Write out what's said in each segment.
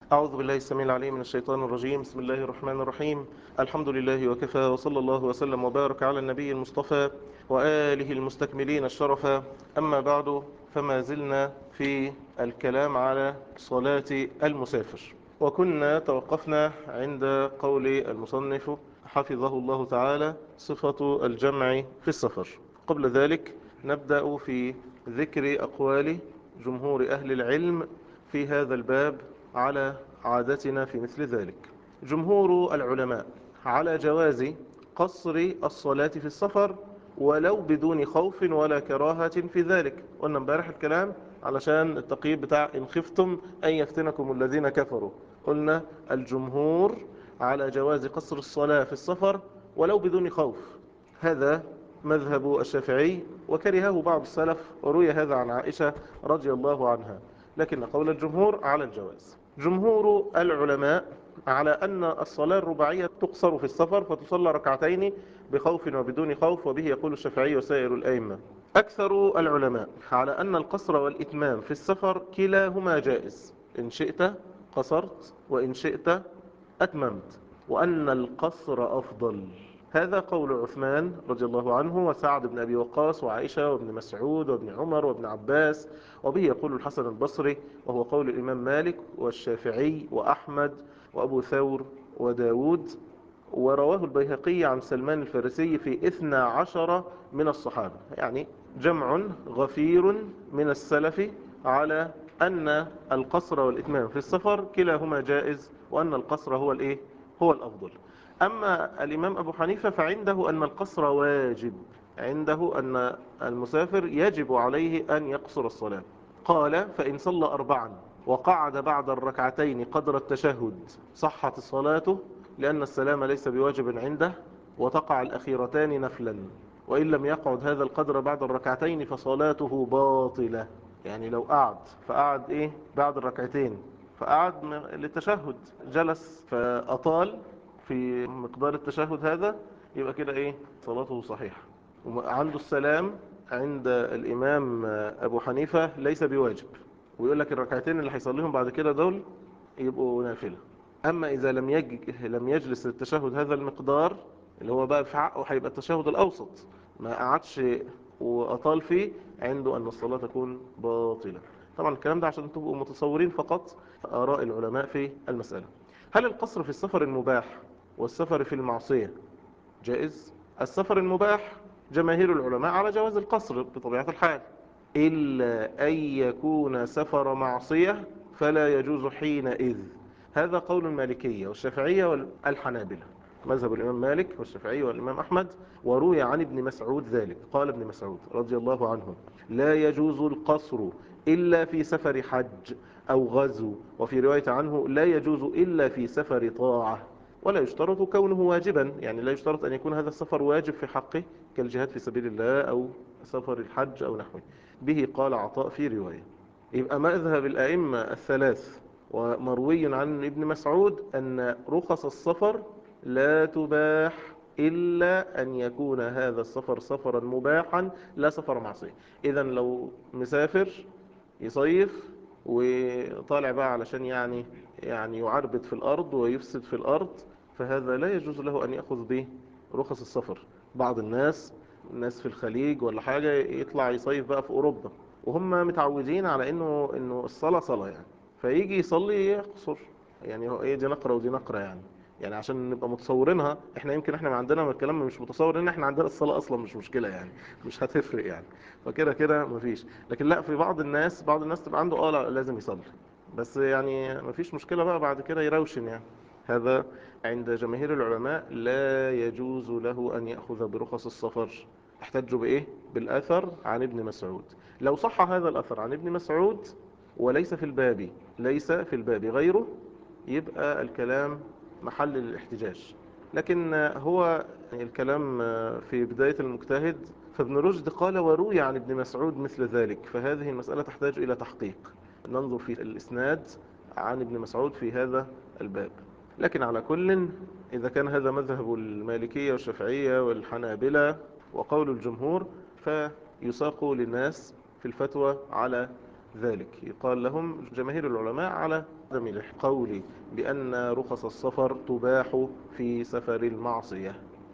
أعوذ بالله السميع العليم من الشيطان الرجيم بسم الله الرحمن الرحيم الحمد لله وكفى وصلى الله وسلم وبارك على النبي المصطفى وآله المستكملين الشرفا أما بعد فما زلنا في الكلام على صلاة المسافر وكنا توقفنا عند قول المصنف حفظه الله تعالى صفة الجمع في السفر قبل ذلك نبدأ في ذكر أقوال جمهور أهل العلم في هذا الباب على عادتنا في مثل ذلك جمهور العلماء على جواز قصر الصلاة في السفر ولو بدون خوف ولا كراهة في ذلك قلنا امبارح الكلام علشان التقييد بتاع إن خفتم أن يفتنكم الذين كفروا قلنا الجمهور على جواز قصر الصلاة في السفر ولو بدون خوف هذا مذهب الشافعي وكرهه بعض السلف وروي هذا عن عائشة رضي الله عنها لكن قول الجمهور على الجواز جمهور العلماء على أن الصلاة الرباعية تقصر في السفر فتصلى ركعتين بخوف وبدون خوف وبه يقول الشافعي وسائر الأئمة أكثر العلماء على أن القصر والإتمام في السفر كلاهما جائز إن شئت قصرت وإن شئت أتممت وأن القصر أفضل هذا قول عثمان رضي الله عنه وسعد بن أبي وقاص وعائشة وابن مسعود وابن عمر وابن عباس وبه يقول الحسن البصري وهو قول الإمام مالك والشافعي وأحمد وأبو ثور وداود ورواه البيهقي عن سلمان الفارسي في إثنى عشر من الصحابة يعني جمع غفير من السلف على أن القصر والإتمام في السفر كلاهما جائز وأن القصر هو الإيه؟ هو الأفضل أما الإمام أبو حنيفة فعنده أن القصر واجب عنده أن المسافر يجب عليه أن يقصر الصلاة قال فإن صلى أربعا وقعد بعد الركعتين قدر التشهد صحت صلاته لأن السلام ليس بواجب عنده وتقع الأخيرتان نفلا وإن لم يقعد هذا القدر بعد الركعتين فصلاته باطلة يعني لو قعد فقعد إيه بعد الركعتين فقعد للتشهد جلس فأطال في مقدار التشهد هذا يبقى كده ايه صلاته صحيحة عنده السلام عند الامام ابو حنيفة ليس بواجب ويقول لك الركعتين اللي هيصليهم بعد كده دول يبقوا نافلة اما اذا لم يج... لم يجلس للتشهد هذا المقدار اللي هو بقى في حقه هيبقى التشهد الاوسط ما قعدش واطال فيه عنده ان الصلاة تكون باطلة طبعا الكلام ده عشان تبقوا متصورين فقط آراء العلماء في المسألة هل القصر في السفر المباح والسفر في المعصية جائز السفر المباح جماهير العلماء على جواز القصر بطبيعة الحال إلا أن يكون سفر معصية فلا يجوز حينئذ هذا قول المالكية والشافعية والحنابلة مذهب الإمام مالك والشافعي والإمام أحمد وروي عن ابن مسعود ذلك قال ابن مسعود رضي الله عنه لا يجوز القصر إلا في سفر حج أو غزو وفي رواية عنه لا يجوز إلا في سفر طاعة ولا يشترط كونه واجبا يعني لا يشترط أن يكون هذا السفر واجب في حقه كالجهاد في سبيل الله أو سفر الحج أو نحوه به قال عطاء في رواية يبقى مذهب الأئمة الثلاث ومروي عن ابن مسعود أن رخص السفر لا تباح إلا أن يكون هذا السفر سفرا مباحا لا سفر معصية إذا لو مسافر يصيف وطالع بقى علشان يعني يعني يعربد في الأرض ويفسد في الأرض فهذا لا يجوز له أن يأخذ به رخص السفر بعض الناس الناس في الخليج ولا حاجة يطلع يصيف بقى في أوروبا وهم متعودين على إنه إنه الصلاة صلاة يعني فيجي يصلي يقصر يعني هو إيه دي نقرة ودي نقرة يعني يعني عشان نبقى متصورينها احنا يمكن احنا عندنا من الكلام مش متصور ان احنا عندنا الصلاة اصلا مش مشكلة يعني مش هتفرق يعني فكده كده مفيش لكن لا في بعض الناس بعض الناس تبقى عنده اه لا لازم يصلي بس يعني مفيش مشكلة بقى بعد كده يروشن يعني هذا عند جماهير العلماء لا يجوز له أن يأخذ برخص السفر احتجوا بإيه؟ بالأثر عن ابن مسعود لو صح هذا الأثر عن ابن مسعود وليس في الباب ليس في الباب غيره يبقى الكلام محل الاحتجاج لكن هو الكلام في بداية المجتهد فابن رشد قال وروي عن ابن مسعود مثل ذلك فهذه المسألة تحتاج إلى تحقيق ننظر في الإسناد عن ابن مسعود في هذا الباب لكن على كل إذا كان هذا مذهب المالكية والشافعية والحنابلة وقول الجمهور فيساق للناس في الفتوى على ذلك يقال لهم جماهير العلماء على عدم القول بأن رخص السفر تباح في سفر المعصية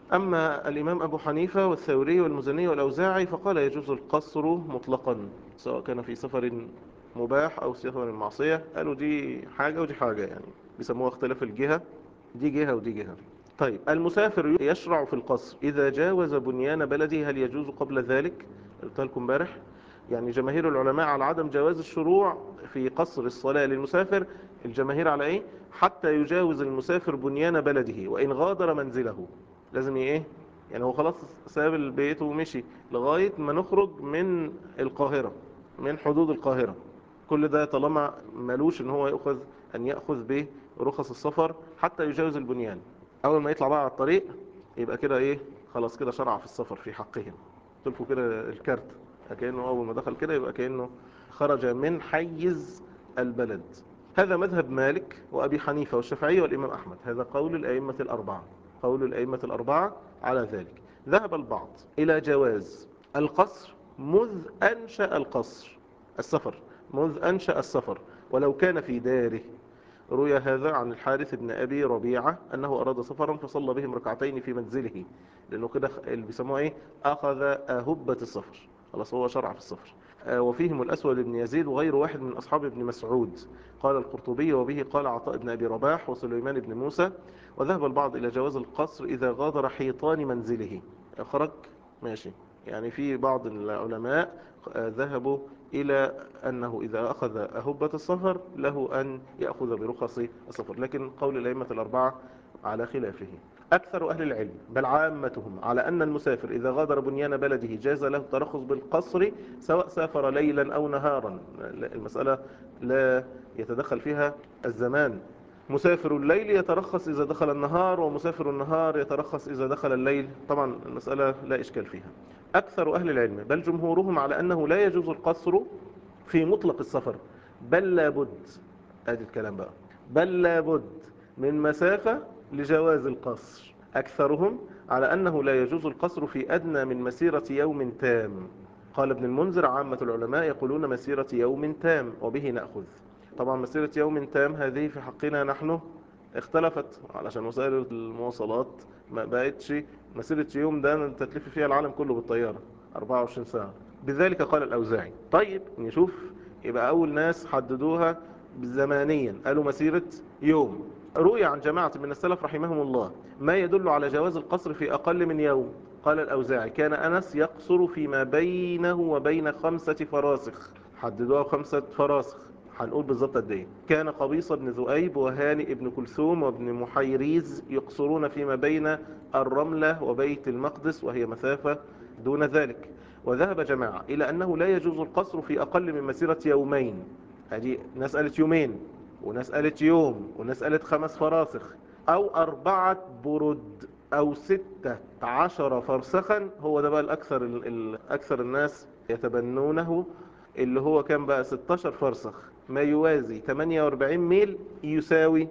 أما الإمام أبو حنيفة والثوري والمزني والأوزاعي فقال يجوز القصر مطلقا سواء كان في سفر مباح أو سفر المعصية قالوا دي حاجة ودي حاجة يعني بيسموها اختلاف الجهة دي جهة ودي جهة طيب المسافر يشرع في القصر إذا جاوز بنيان بلده هل يجوز قبل ذلك قلت لكم امبارح يعني جماهير العلماء على عدم جواز الشروع في قصر الصلاة للمسافر الجماهير على ايه حتى يجاوز المسافر بنيان بلده وإن غادر منزله لازم ايه يعني هو خلاص ساب البيت ومشي لغاية ما نخرج من القاهرة من حدود القاهرة كل ده طالما ملوش ان هو يأخذ ان يأخذ به رخص السفر حتى يجاوز البنيان اول ما يطلع بقى على الطريق يبقى كده ايه خلاص كده شرع في السفر في حقهم تلفوا كده الكارت كأنه اول ما دخل كده يبقى كأنه خرج من حيز البلد هذا مذهب مالك وأبي حنيفة والشافعي والإمام أحمد هذا قول الأئمة الأربعة قول الأئمة الأربعة على ذلك ذهب البعض إلى جواز القصر مذ أنشأ القصر السفر مذ أنشأ السفر ولو كان في داره روي هذا عن الحارث بن أبي ربيعة أنه أراد سفرا فصلى بهم ركعتين في منزله لأنه كده اللي بيسموه إيه أخذ أهبة السفر خلاص هو شرع في السفر وفيهم الأسود بن يزيد وغير واحد من أصحاب ابن مسعود قال القرطبي وبه قال عطاء بن أبي رباح وسليمان بن موسى وذهب البعض إلى جواز القصر إذا غادر حيطان منزله خرج ماشي يعني في بعض العلماء ذهبوا إلى أنه إذا أخذ أهبة السفر له أن يأخذ برخص السفر لكن قول الأئمة الأربعة على خلافه أكثر أهل العلم بل عامتهم على أن المسافر إذا غادر بنيان بلده جاز له الترخص بالقصر سواء سافر ليلا أو نهارا المسألة لا يتدخل فيها الزمان مسافر الليل يترخص إذا دخل النهار ومسافر النهار يترخص إذا دخل الليل طبعا المسألة لا إشكال فيها أكثر أهل العلم بل جمهورهم على أنه لا يجوز القصر في مطلق السفر بل لابد هذا الكلام بقى بل لابد من مسافة لجواز القصر أكثرهم على أنه لا يجوز القصر في أدنى من مسيرة يوم تام قال ابن المنذر عامة العلماء يقولون مسيرة يوم تام وبه نأخذ طبعا مسيرة يوم تام هذه في حقنا نحن اختلفت علشان وسائل المواصلات ما بقتش مسيرة يوم ده تتلف فيها العالم كله بالطيارة 24 ساعة بذلك قال الأوزاعي طيب نشوف يبقى أول ناس حددوها زمانيا قالوا مسيرة يوم روي عن جماعة من السلف رحمهم الله ما يدل على جواز القصر في أقل من يوم قال الأوزاعي كان أنس يقصر فيما بينه وبين خمسة فراسخ حددوها خمسة فراسخ هنقول بالظبط قد ايه كان قبيصة بن ذؤيب وهانئ بن كلثوم وابن محيريز يقصرون فيما بين الرملة وبيت المقدس وهي مسافة دون ذلك وذهب جماعة إلى أنه لا يجوز القصر في أقل من مسيرة يومين هذه ناس قالت يومين وناس قالت يوم وناس قالت خمس فراسخ أو أربعة برد أو ستة عشر فرسخا هو ده بقى الأكثر, الأكثر الناس يتبنونه اللي هو كان بقى 16 فرسخ ما يوازي 48 ميل يساوي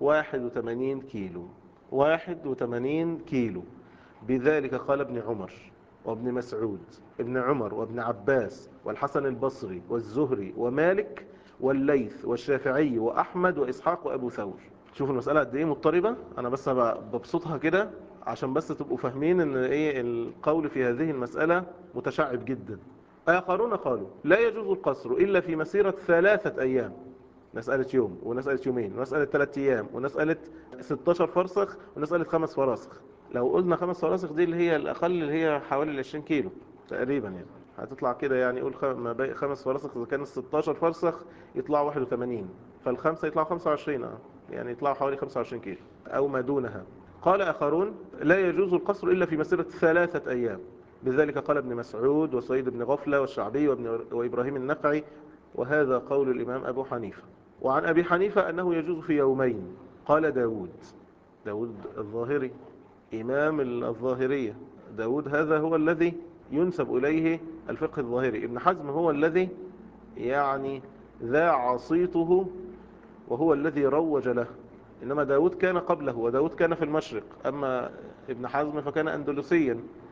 81 كيلو 81 كيلو بذلك قال ابن عمر وابن مسعود ابن عمر وابن عباس والحسن البصري والزهري ومالك والليث والشافعي وأحمد وإسحاق وأبو ثور شوفوا المسألة قد ايه مضطربة انا بس ببسطها كده عشان بس تبقوا فاهمين ان ايه القول في هذه المسألة متشعب جدا آخرون قالوا لا يجوز القصر إلا في مسيرة ثلاثة أيام نسألة يوم ونسألة يومين ونسألة ثلاثة أيام ونسألة 16 فرسخ ونسألة خمس فراسخ لو قلنا خمس فراسخ دي اللي هي الأقل اللي هي حوالي 20 كيلو تقريبا يعني هتطلع كده يعني قول خمس فراسخ إذا كان 16 فرسخ يطلعوا 81 فالخمسة يطلعوا 25 اه يعني يطلعوا حوالي 25 كيلو أو ما دونها قال آخرون لا يجوز القصر إلا في مسيرة ثلاثة أيام بذلك قال ابن مسعود وسيد بن غفلة والشعبي وابن وإبراهيم النقعي وهذا قول الإمام أبو حنيفة وعن أبي حنيفة أنه يجوز في يومين قال داود داود الظاهري إمام الظاهرية داود هذا هو الذي ينسب إليه الفقه الظاهري ابن حزم هو الذي يعني ذاع صيته وهو الذي روج له إنما داود كان قبله وداود كان في المشرق أما ابن حزم فكان أندلسيا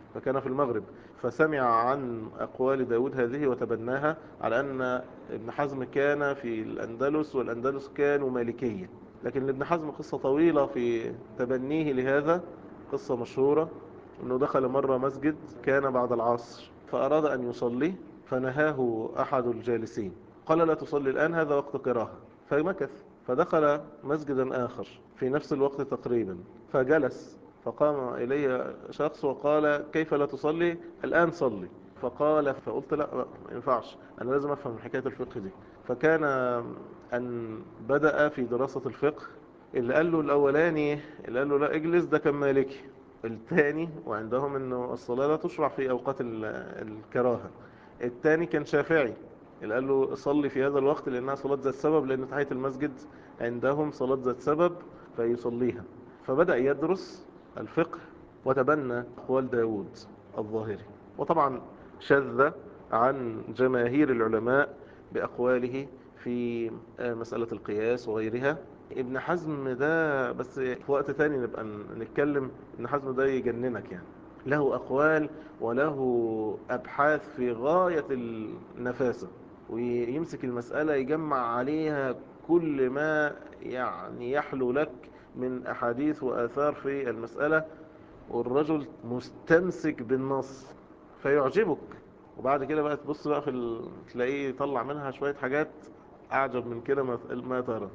فكان في المغرب فسمع عن أقوال داود هذه وتبناها على أن ابن حزم كان في الأندلس والأندلس كانوا مالكية لكن لابن حزم قصة طويلة في تبنيه لهذا قصة مشهورة أنه دخل مرة مسجد كان بعد العصر فأراد أن يصلي فنهاه أحد الجالسين قال لا تصلي الآن هذا وقت قراءة فمكث فدخل مسجدا آخر في نفس الوقت تقريبا فجلس فقام إلي شخص وقال كيف لا تصلي الآن صلي فقال فقلت لا ما ينفعش أنا لازم أفهم حكاية الفقه دي فكان أن بدأ في دراسة الفقه اللي قال له الأولاني اللي قال له لا اجلس ده كان مالكي الثاني وعندهم أنه الصلاة لا تشرع في أوقات الكراهة الثاني كان شافعي اللي قال له صلي في هذا الوقت لأنها صلاة ذات سبب لأن تحية المسجد عندهم صلاة ذات سبب فيصليها فبدأ يدرس الفقه وتبنى أقوال داود الظاهري وطبعا شذ عن جماهير العلماء بأقواله في مسألة القياس وغيرها ابن حزم ده بس في وقت تاني نبقى نتكلم ابن حزم ده يجننك يعني له أقوال وله أبحاث في غاية النفاسة ويمسك المسألة يجمع عليها كل ما يعني يحلو لك من أحاديث وآثار في المسألة والرجل مستمسك بالنص فيعجبك وبعد كده بقى تبص بقى في ال... تلاقيه يطلع منها شوية حاجات أعجب من كده ما ترى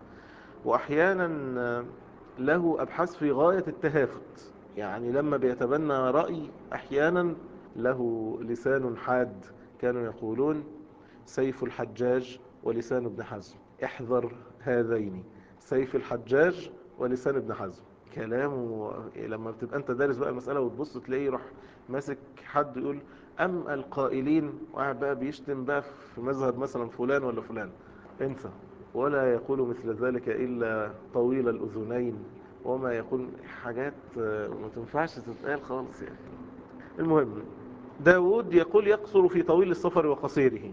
وأحيانا له أبحاث في غاية التهافت يعني لما بيتبنى رأي أحيانا له لسان حاد كانوا يقولون سيف الحجاج ولسان ابن حزم احذر هذين سيف الحجاج ولسان ابن حزم كلامه لما بتبقى انت دارس بقى المسألة وتبص تلاقيه يروح ماسك حد يقول أم القائلين وقاعد بقى بيشتم بقى في مذهب مثلا فلان ولا فلان انسى ولا يقول مثل ذلك إلا طويل الأذنين وما يقول حاجات ما تنفعش تتقال خالص يعني المهم داود يقول يقصر في طويل السفر وقصيره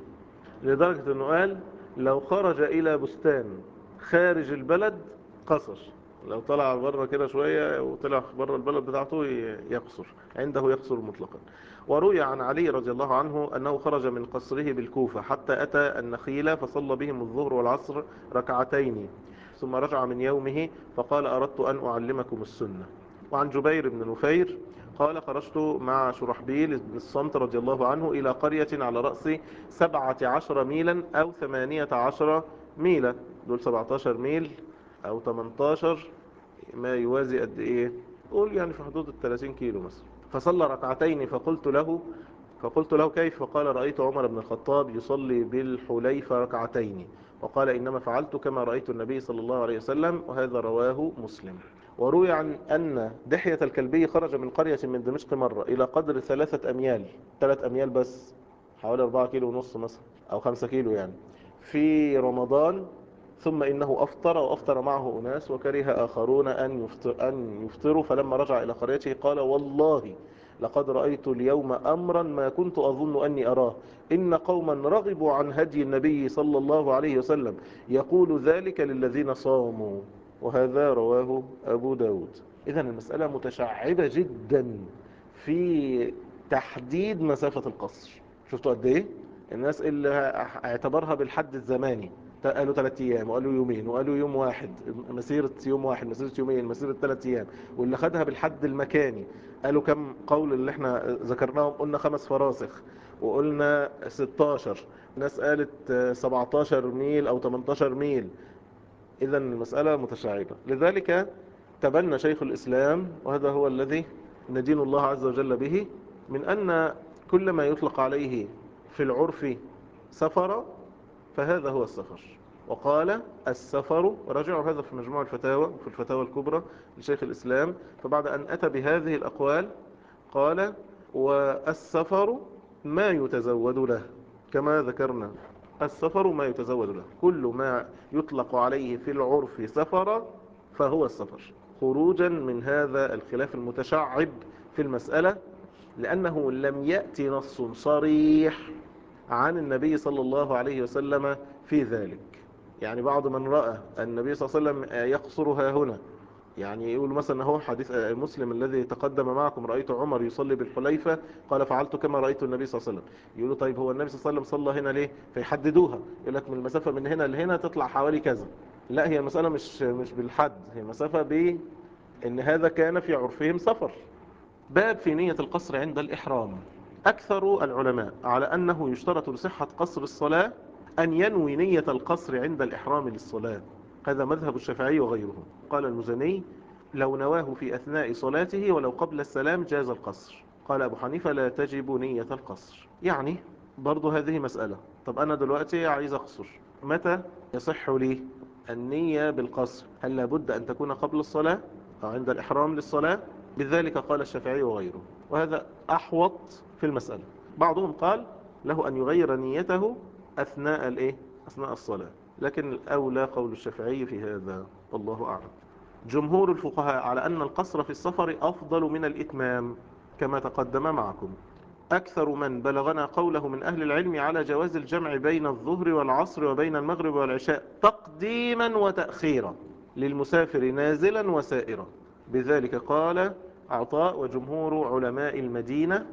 لدرجة أنه قال لو خرج إلى بستان خارج البلد قصر لو طلع بره كده شوية وطلع بره البلد بتاعته يقصر عنده يقصر مطلقا وروي عن علي رضي الله عنه أنه خرج من قصره بالكوفة حتى أتى النخيل فصلى بهم الظهر والعصر ركعتين ثم رجع من يومه فقال أردت أن أعلمكم السنة وعن جبير بن نفير قال خرجت مع شرحبيل بن الصمت رضي الله عنه إلى قرية على رأس سبعة عشر ميلا أو ثمانية عشر ميلا دول 17 ميل أو 18 ما يوازي قد إيه قول يعني في حدود ال 30 كيلو مثلا فصلى ركعتين فقلت له فقلت له كيف فقال رأيت عمر بن الخطاب يصلي بالحليفة ركعتين وقال إنما فعلت كما رأيت النبي صلى الله عليه وسلم وهذا رواه مسلم وروي عن أن دحية الكلبي خرج من قرية من دمشق مرة إلى قدر ثلاثة أميال ثلاث أميال بس حوالي 4 كيلو ونص مثلا أو 5 كيلو يعني في رمضان ثم إنه أفطر وأفطر معه أناس وكره آخرون أن, يفطر أن يفطروا فلما رجع إلى قريته قال والله لقد رأيت اليوم أمرا ما كنت أظن أني أراه إن قوما رغبوا عن هدي النبي صلى الله عليه وسلم يقول ذلك للذين صاموا وهذا رواه أبو داود إذا المسألة متشعبة جدا في تحديد مسافة القصر شفتوا قد إيه الناس اللي اعتبرها بالحد الزماني قالوا ثلاث ايام وقالوا يومين وقالوا يوم واحد مسيرة يوم واحد مسيرة يومين مسيرة ثلاث ايام واللي خدها بالحد المكاني قالوا كم قول اللي احنا ذكرناهم قلنا خمس فراسخ وقلنا 16 ناس قالت 17 ميل او 18 ميل اذا المسألة متشعبة لذلك تبنى شيخ الاسلام وهذا هو الذي ندين الله عز وجل به من ان كل ما يطلق عليه في العرف سفر فهذا هو السفر وقال السفر ورجعوا هذا في مجموع الفتاوى في الفتاوى الكبرى لشيخ الإسلام فبعد أن أتى بهذه الأقوال قال والسفر ما يتزود له كما ذكرنا السفر ما يتزود له كل ما يطلق عليه في العرف سفر فهو السفر خروجا من هذا الخلاف المتشعب في المسألة لأنه لم يأتي نص صريح عن النبي صلى الله عليه وسلم في ذلك يعني بعض من رأى النبي صلى الله عليه وسلم يقصر ها هنا يعني يقول مثلا هو حديث مسلم الذي تقدم معكم رأيت عمر يصلي بالحليفة قال فعلت كما رأيت النبي صلى الله عليه وسلم يقولوا طيب هو النبي صلى الله عليه وسلم صلى هنا ليه فيحددوها يقول لك من المسافة من هنا لهنا تطلع حوالي كذا لا هي المسألة مش مش بالحد هي مسافة ب ان هذا كان في عرفهم سفر باب في نية القصر عند الإحرام أكثر العلماء على أنه يشترط لصحة قصر الصلاة أن ينوي نية القصر عند الإحرام للصلاة هذا مذهب الشافعي وغيره قال المزني لو نواه في أثناء صلاته ولو قبل السلام جاز القصر قال أبو حنيفة لا تجب نية القصر يعني برضو هذه مسألة طب أنا دلوقتي عايز أقصر متى يصح لي النية بالقصر هل لابد أن تكون قبل الصلاة أو عند الإحرام للصلاة بذلك قال الشافعي وغيره وهذا أحوط في المسألة بعضهم قال له أن يغير نيته أثناء الإيه؟ أثناء الصلاة لكن الأولى قول الشافعي في هذا والله أعلم جمهور الفقهاء على أن القصر في السفر أفضل من الإتمام كما تقدم معكم أكثر من بلغنا قوله من أهل العلم على جواز الجمع بين الظهر والعصر وبين المغرب والعشاء تقديما وتأخيرا للمسافر نازلا وسائرا بذلك قال عطاء وجمهور علماء المدينة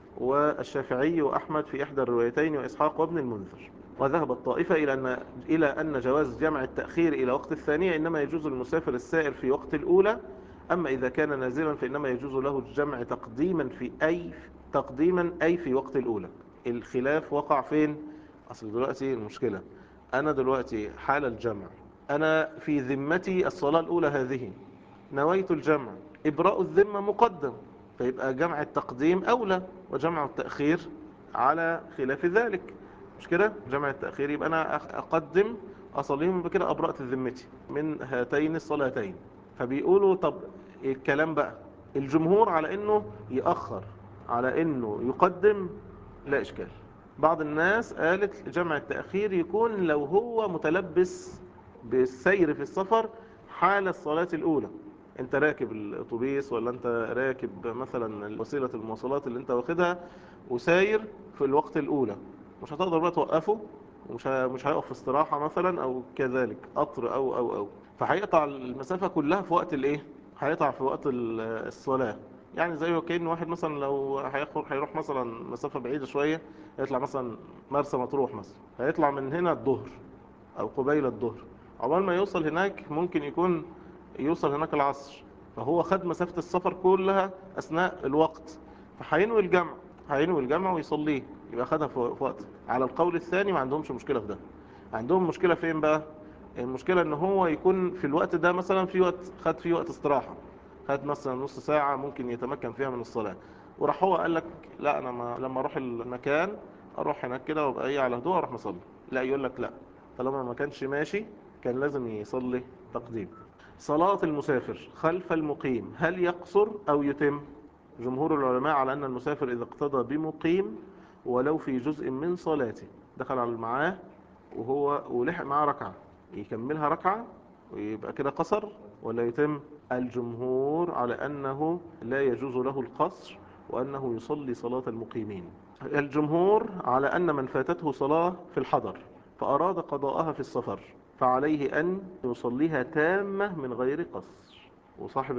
والشافعي وأحمد في إحدى الروايتين وإسحاق وابن المنذر وذهب الطائفة إلى أن, إلى أن جواز جمع التأخير إلى وقت الثانية إنما يجوز للمسافر السائر في وقت الأولى أما إذا كان نازلا فإنما يجوز له الجمع تقديما في أي تقديما أي في وقت الأولى الخلاف وقع فين أصل دلوقتي المشكلة أنا دلوقتي حال الجمع أنا في ذمتي الصلاة الأولى هذه نويت الجمع إبراء الذمة مقدم فيبقى جمع التقديم أولى وجمع التأخير على خلاف ذلك مش كده جمع التأخير يبقى أنا أقدم أصليهم بكده أبرأت ذمتي من هاتين الصلاتين فبيقولوا طب الكلام بقى الجمهور على أنه يأخر على أنه يقدم لا إشكال بعض الناس قالت جمع التأخير يكون لو هو متلبس بالسير في السفر حال الصلاة الأولى انت راكب الاتوبيس ولا انت راكب مثلا وسيلة المواصلات اللي انت واخدها وساير في الوقت الاولى مش هتقدر بقى توقفه ومش مش هيقف في استراحة مثلا او كذلك قطر او او او فهيقطع المسافة كلها في وقت الايه هيقطع في وقت الصلاة يعني زي كأن واحد مثلا لو هيروح مثلا مسافة بعيدة شوية يطلع مثلا مرسى مطروح مثلا هيطلع من هنا الظهر او قبيل الظهر عقبال ما يوصل هناك ممكن يكون يوصل هناك العصر فهو خد مسافة السفر كلها أثناء الوقت فهينوي الجمع هينوي الجمع ويصليه يبقى خدها في وقت على القول الثاني ما عندهمش مشكلة في ده عندهم مشكلة فين بقى المشكلة ان هو يكون في الوقت ده مثلا في وقت خد فيه وقت استراحة خد مثلا نص ساعة ممكن يتمكن فيها من الصلاة وراح هو قال لك لا انا ما لما اروح المكان اروح هناك كده وابقى ايه على هدوء اروح مصلي لا يقول لك لا طالما ما كانش ماشي كان لازم يصلي تقديم صلاة المسافر خلف المقيم هل يقصر أو يتم جمهور العلماء على أن المسافر إذا اقتضى بمقيم ولو في جزء من صلاته دخل على معاه وهو ولحق معاه ركعة يكملها ركعة ويبقى كده قصر ولا يتم الجمهور على أنه لا يجوز له القصر وأنه يصلي صلاة المقيمين الجمهور على أن من فاتته صلاة في الحضر فأراد قضاءها في السفر فعليه أن يصليها تامة من غير قصر وصاحب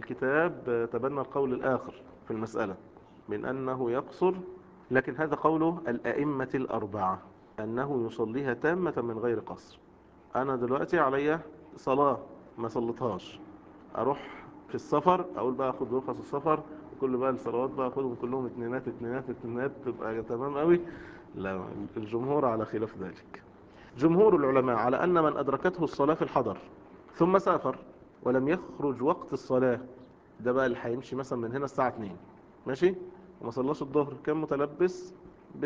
الكتاب تبنى القول الآخر في المسألة من أنه يقصر لكن هذا قوله الأئمة الأربعة أنه يصليها تامة من غير قصر أنا دلوقتي علي صلاة ما صلتهاش أروح في السفر أقول بقى أخذ رخص السفر وكل بقى الصلوات بقى أخذهم كلهم اتنينات اتنينات اتنينات تبقى تمام قوي لا الجمهور على خلاف ذلك جمهور العلماء على أن من أدركته الصلاة في الحضر ثم سافر ولم يخرج وقت الصلاة ده بقى اللي هيمشي مثلا من هنا الساعة 2 ماشي وما صلاش الظهر كان متلبس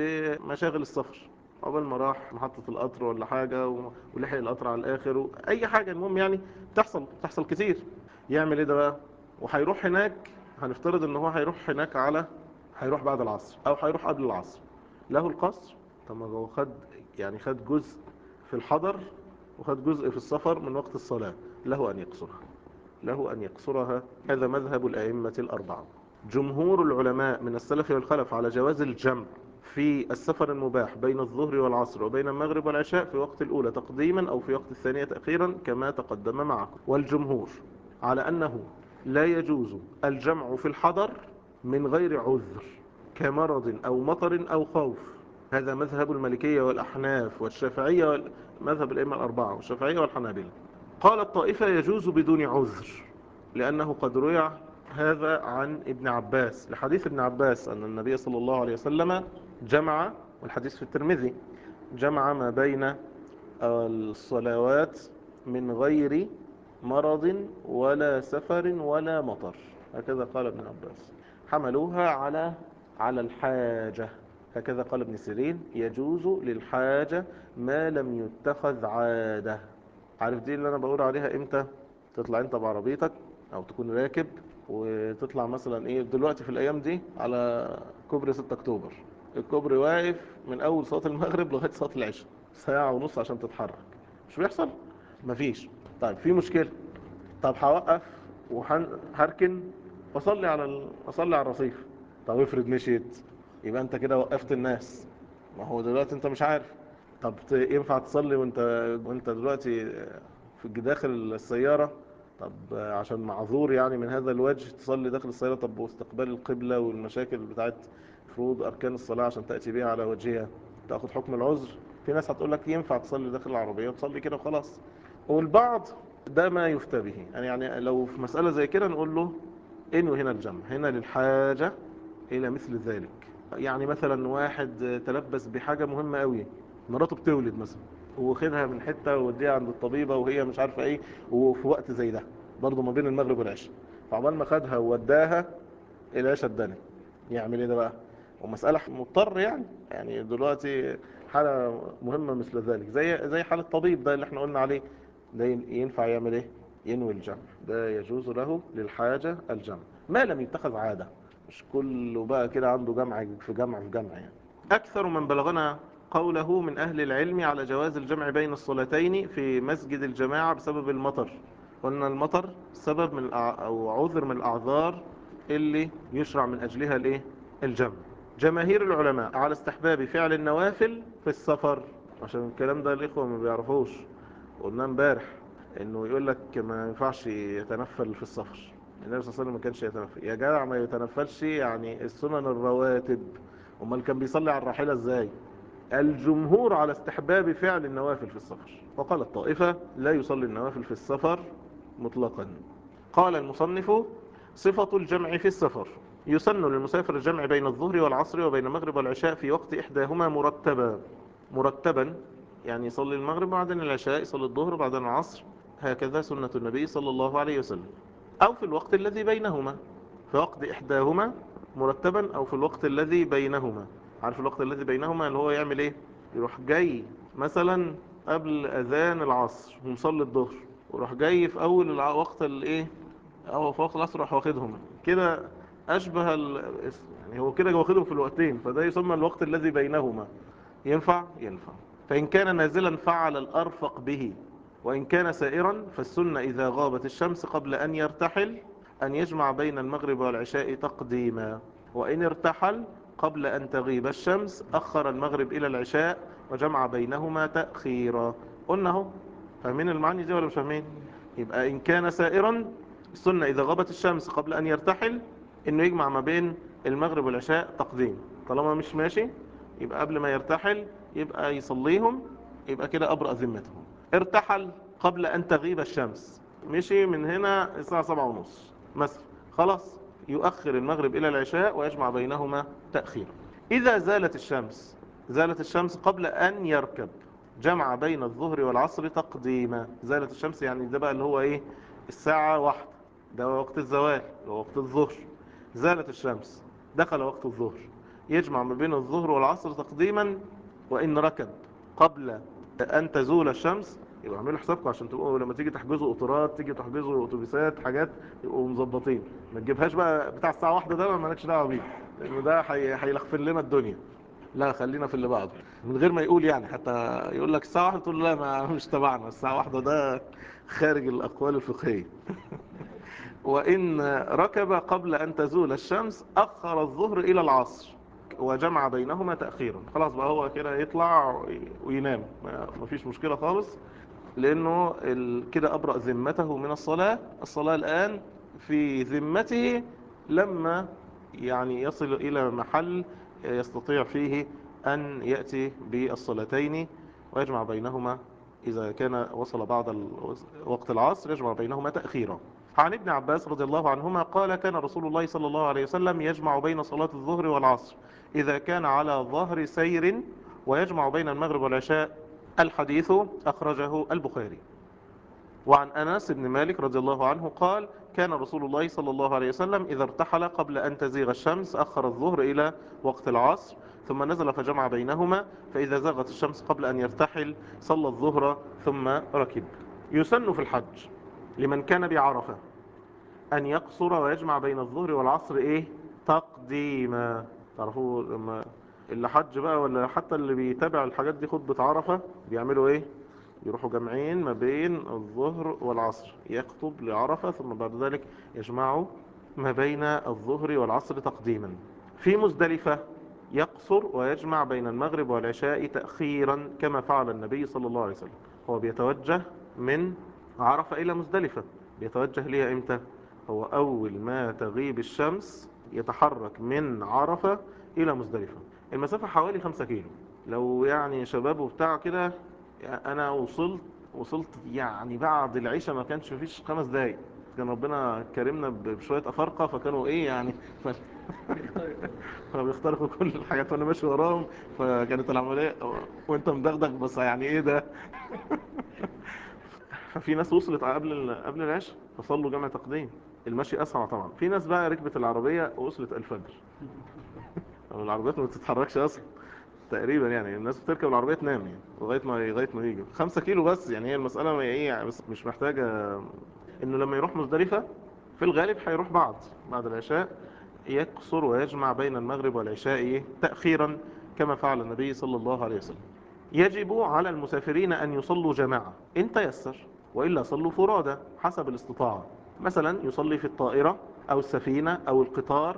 بمشاغل السفر قبل ما راح محطة القطر ولا حاجة ولحق القطر على الآخر أي حاجة المهم يعني تحصل تحصل كتير يعمل إيه ده بقى وهيروح هناك هنفترض إن هو هيروح هناك على هيروح بعد العصر أو هيروح قبل العصر له القصر طب ما هو خد يعني خد جزء في الحضر وخد جزء في السفر من وقت الصلاة له أن يقصرها له أن يقصرها هذا مذهب الأئمة الأربعة جمهور العلماء من السلف والخلف على جواز الجمع في السفر المباح بين الظهر والعصر وبين المغرب والعشاء في وقت الأولى تقديما أو في وقت الثانية تأخيرا كما تقدم معكم والجمهور على أنه لا يجوز الجمع في الحضر من غير عذر كمرض أو مطر أو خوف هذا مذهب الملكية والأحناف والشافعية مذهب الأئمة الأربعة والشافعية والحنابلة قال الطائفة يجوز بدون عذر لأنه قد روي هذا عن ابن عباس لحديث ابن عباس أن النبي صلى الله عليه وسلم جمع والحديث في الترمذي جمع ما بين الصلوات من غير مرض ولا سفر ولا مطر هكذا قال ابن عباس حملوها على على الحاجة هكذا قال ابن سيرين يجوز للحاجة ما لم يتخذ عادة عارف دي اللي انا بقول عليها امتى تطلع انت بعربيتك او تكون راكب وتطلع مثلا ايه دلوقتي في الايام دي على كوبري 6 اكتوبر الكوبري واقف من اول صلاه المغرب لغايه صلاه العشاء ساعه ونص عشان تتحرك مش بيحصل مفيش طيب في مشكله طب هوقف وهركن واصلي على ال... اصلي على الرصيف طب افرض مشيت يبقى انت كده وقفت الناس ما هو دلوقتي انت مش عارف طب ينفع تصلي وانت وانت دلوقتي في داخل السياره طب عشان معذور يعني من هذا الوجه تصلي داخل السياره طب واستقبال القبله والمشاكل بتاعت فروض اركان الصلاه عشان تاتي بها على وجهها تاخد حكم العذر في ناس هتقول لك ينفع تصلي داخل العربيه وتصلي كده وخلاص والبعض ده ما يفتى به يعني يعني لو في مساله زي كده نقول له انوي هنا الجمع هنا للحاجه الى مثل ذلك يعني مثلا واحد تلبس بحاجه مهمه قوي مراته بتولد مثلا واخدها من حته ووديها عند الطبيبه وهي مش عارفه ايه وفي وقت زي ده برضه ما بين المغرب والعشاء فعقبال ما خدها ووداها العشاء اتدنت يعمل ايه ده بقى ومساله مضطر يعني يعني دلوقتي حاله مهمه مثل ذلك زي زي حاله الطبيب ده اللي احنا قلنا عليه ده ينفع يعمل ايه ينوي الجمع ده يجوز له للحاجه الجمع ما لم يتخذ عاده مش كله بقى كده عنده جمع في جمع في جمع يعني اكثر من بلغنا قوله من أهل العلم على جواز الجمع بين الصلاتين في مسجد الجماعة بسبب المطر قلنا المطر سبب من أو عذر من الأعذار اللي يشرع من أجلها الايه الجمع جماهير العلماء على استحباب فعل النوافل في السفر عشان الكلام ده الإخوة ما بيعرفوش قلنا امبارح انه يقول لك ما ينفعش يتنفل في السفر النبي صلى الله عليه وسلم ما كانش يتنفل يا جدع ما يتنفلش يعني السنن الرواتب امال كان بيصلي على الراحله ازاي الجمهور على استحباب فعل النوافل في السفر وقال الطائفة لا يصلي النوافل في السفر مطلقا قال المصنف صفة الجمع في السفر يسن للمسافر الجمع بين الظهر والعصر وبين المغرب والعشاء في وقت إحداهما مرتبا مرتبا يعني يصلي المغرب بعدين العشاء يصلي الظهر بعدين العصر هكذا سنة النبي صلى الله عليه وسلم أو في الوقت الذي بينهما في وقت إحداهما مرتبا أو في الوقت الذي بينهما عارف الوقت الذي بينهما اللي هو يعمل ايه يروح جاي مثلا قبل اذان العصر ومصلي الظهر وراح جاي في اول وقت الايه او في وقت العصر راح واخدهم كده اشبه يعني هو كده واخدهم في الوقتين فده يسمى الوقت الذي بينهما ينفع ينفع فان كان نازلا فعل الارفق به وان كان سائرا فالسنه اذا غابت الشمس قبل ان يرتحل ان يجمع بين المغرب والعشاء تقديما وان ارتحل قبل أن تغيب الشمس أخر المغرب إلى العشاء وجمع بينهما تأخيرا قلنا اهو فاهمين المعاني دي ولا مش فاهمين يبقى إن كان سائرا السنة إذا غابت الشمس قبل أن يرتحل إنه يجمع ما بين المغرب والعشاء تقديم طالما مش ماشي يبقى قبل ما يرتحل يبقى يصليهم يبقى كده أبرأ ذمتهم ارتحل قبل أن تغيب الشمس مشي من هنا الساعة سبعة ونص مثلا خلاص يؤخر المغرب إلى العشاء ويجمع بينهما تأخيرا إذا زالت الشمس زالت الشمس قبل أن يركب جمع بين الظهر والعصر تقديما زالت الشمس يعني ده بقى اللي هو إيه الساعة واحدة ده وقت الزوال وقت الظهر زالت الشمس دخل وقت الظهر يجمع ما بين الظهر والعصر تقديما وإن ركب قبل أن تزول الشمس يبقى اعملوا حسابكم عشان تبقوا لما تيجي تحجزوا قطارات تيجي تحجزوا اتوبيسات حاجات يبقوا مظبطين ما تجيبهاش بقى بتاع الساعه واحدة ده مالكش دعوه بيه لانه ده هيلخفن لنا الدنيا لا خلينا في اللي بعده من غير ما يقول يعني حتى يقول لك الساعه واحدة تقول لا ما مش تبعنا الساعه واحدة ده خارج الاقوال الفقهيه وان ركب قبل ان تزول الشمس اخر الظهر الى العصر وجمع بينهما تأخيرا خلاص بقى هو كده يطلع وينام ما فيش مشكلة خالص لأنه ال- كده أبرأ ذمته من الصلاة الصلاة الآن في ذمته لما يعني يصل إلى محل يستطيع فيه أن يأتي بالصلاتين ويجمع بينهما إذا كان وصل بعد ال- وقت العصر يجمع بينهما تأخيرا عن ابن عباس رضي الله عنهما قال كان رسول الله صلى الله عليه وسلم يجمع بين صلاة الظهر والعصر إذا كان على ظهر سير ويجمع بين المغرب والعشاء الحديث أخرجه البخاري وعن أنس بن مالك رضي الله عنه قال كان رسول الله صلى الله عليه وسلم إذا ارتحل قبل أن تزيغ الشمس أخر الظهر إلى وقت العصر ثم نزل فجمع بينهما فإذا زاغت الشمس قبل أن يرتحل صلى الظهر ثم ركب يسن في الحج لمن كان بعرفة أن يقصر ويجمع بين الظهر والعصر إيه تقديما تعرفوا لما اللي حج بقى ولا حتى اللي بيتابع الحاجات دي خطبة عرفة بيعملوا إيه يروحوا جمعين ما بين الظهر والعصر يخطب لعرفة ثم بعد ذلك يجمعوا ما بين الظهر والعصر تقديما في مزدلفة يقصر ويجمع بين المغرب والعشاء تأخيرا كما فعل النبي صلى الله عليه وسلم هو بيتوجه من عرفة إلى مزدلفة بيتوجه ليها إمتى هو أول ما تغيب الشمس يتحرك من عرفة إلى مزدلفة المسافة حوالي خمسة كيلو لو يعني شباب وبتاع كده أنا وصلت وصلت يعني بعد العشاء ما كانش فيش خمس دقايق كان ربنا كرمنا بشوية أفارقة فكانوا إيه يعني ف... فبيخترقوا كل الحاجات وأنا ماشي وراهم فكانت العملية وأنت مدغدغ بس يعني إيه ده ففي ناس وصلت قبل ال- قبل العشاء فصلوا جمع تقديم المشي اسرع طبعا في ناس بقى ركبت العربيه ووصلت الفجر أو العربيات ما بتتحركش اصلا تقريبا يعني الناس بتركب العربيه تنام يعني لغايه ما لغايه ما يجوا 5 كيلو بس يعني هي المساله ما ايه يعني بس مش محتاجه انه لما يروح مزدلفه في الغالب هيروح بعد بعد العشاء يقصر ويجمع بين المغرب والعشاء إيه؟ تاخيرا كما فعل النبي صلى الله عليه وسلم يجب على المسافرين أن يصلوا جماعة إن تيسر وإلا صلوا فرادى حسب الاستطاعة مثلا يصلي في الطائرة أو السفينة أو القطار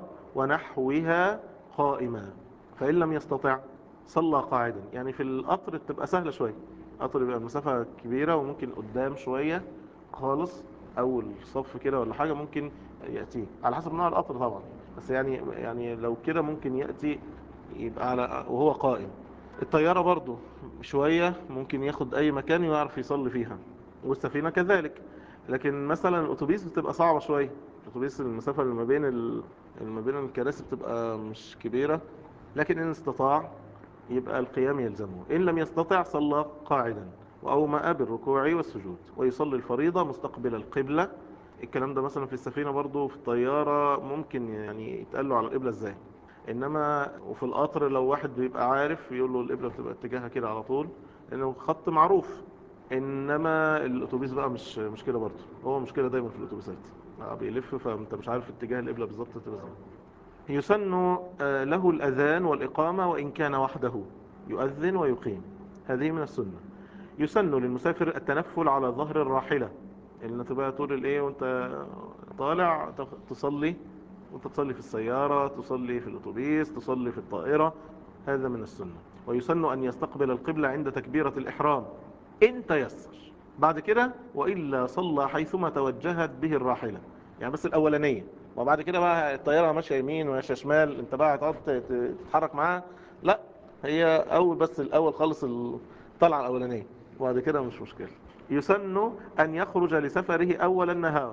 ونحوها قائما فإن لم يستطع صلى قاعدا يعني في القطر تبقى سهلة شوية القطر يبقى المسافة كبيرة وممكن قدام شوية خالص أول صف كده ولا حاجة ممكن يأتيه على حسب نوع القطر طبعا بس يعني يعني لو كده ممكن يأتي يبقى على وهو قائم الطيارة برضو شوية ممكن ياخد أي مكان ويعرف يصلي فيها والسفينة كذلك لكن مثلا الأتوبيس بتبقى صعبة شوية الأتوبيس المسافة اللي ما بين ال... اللي ما بين الكراسي بتبقى مش كبيرة لكن إن استطاع يبقى القيام يلزمه إن لم يستطع صلى قاعدا وأومأ بالركوع والسجود ويصلي الفريضة مستقبل القبلة الكلام ده مثلا في السفينة برضو في الطيارة ممكن يعني يتقال له على القبلة ازاي انما وفي القطر لو واحد بيبقى عارف يقول له القبلة بتبقى اتجاهها كده على طول لانه خط معروف انما الاتوبيس بقى مش مش كده برضه هو مشكلة دايما في الاتوبيسات آه، بيلف فانت مش عارف اتجاه القبلة بالظبط تبقى ازاي يسن آه، له الاذان والاقامة وان كان وحده يؤذن ويقيم هذه من السنة يسن للمسافر التنفل على ظهر الراحلة اللي تبقى طول الايه وانت طالع تخ- تصلي وانت تصلي في السيارة تصلي في الاتوبيس تصلي في الطائرة هذا من السنة ويسن ان يستقبل القبلة عند تكبيرة الاحرام ان تيسر بعد كده وإلا صلى حيثما توجهت به الراحلة يعني بس الأولانية وبعد كده بقى الطيارة ماشية يمين وماشية شمال انت بقى هتقعد ت- ت- تتحرك معاها لا هي أول بس الأول خالص الطلعة الأولانية وبعد كده مش مشكلة يسن أن يخرج لسفره أول النهار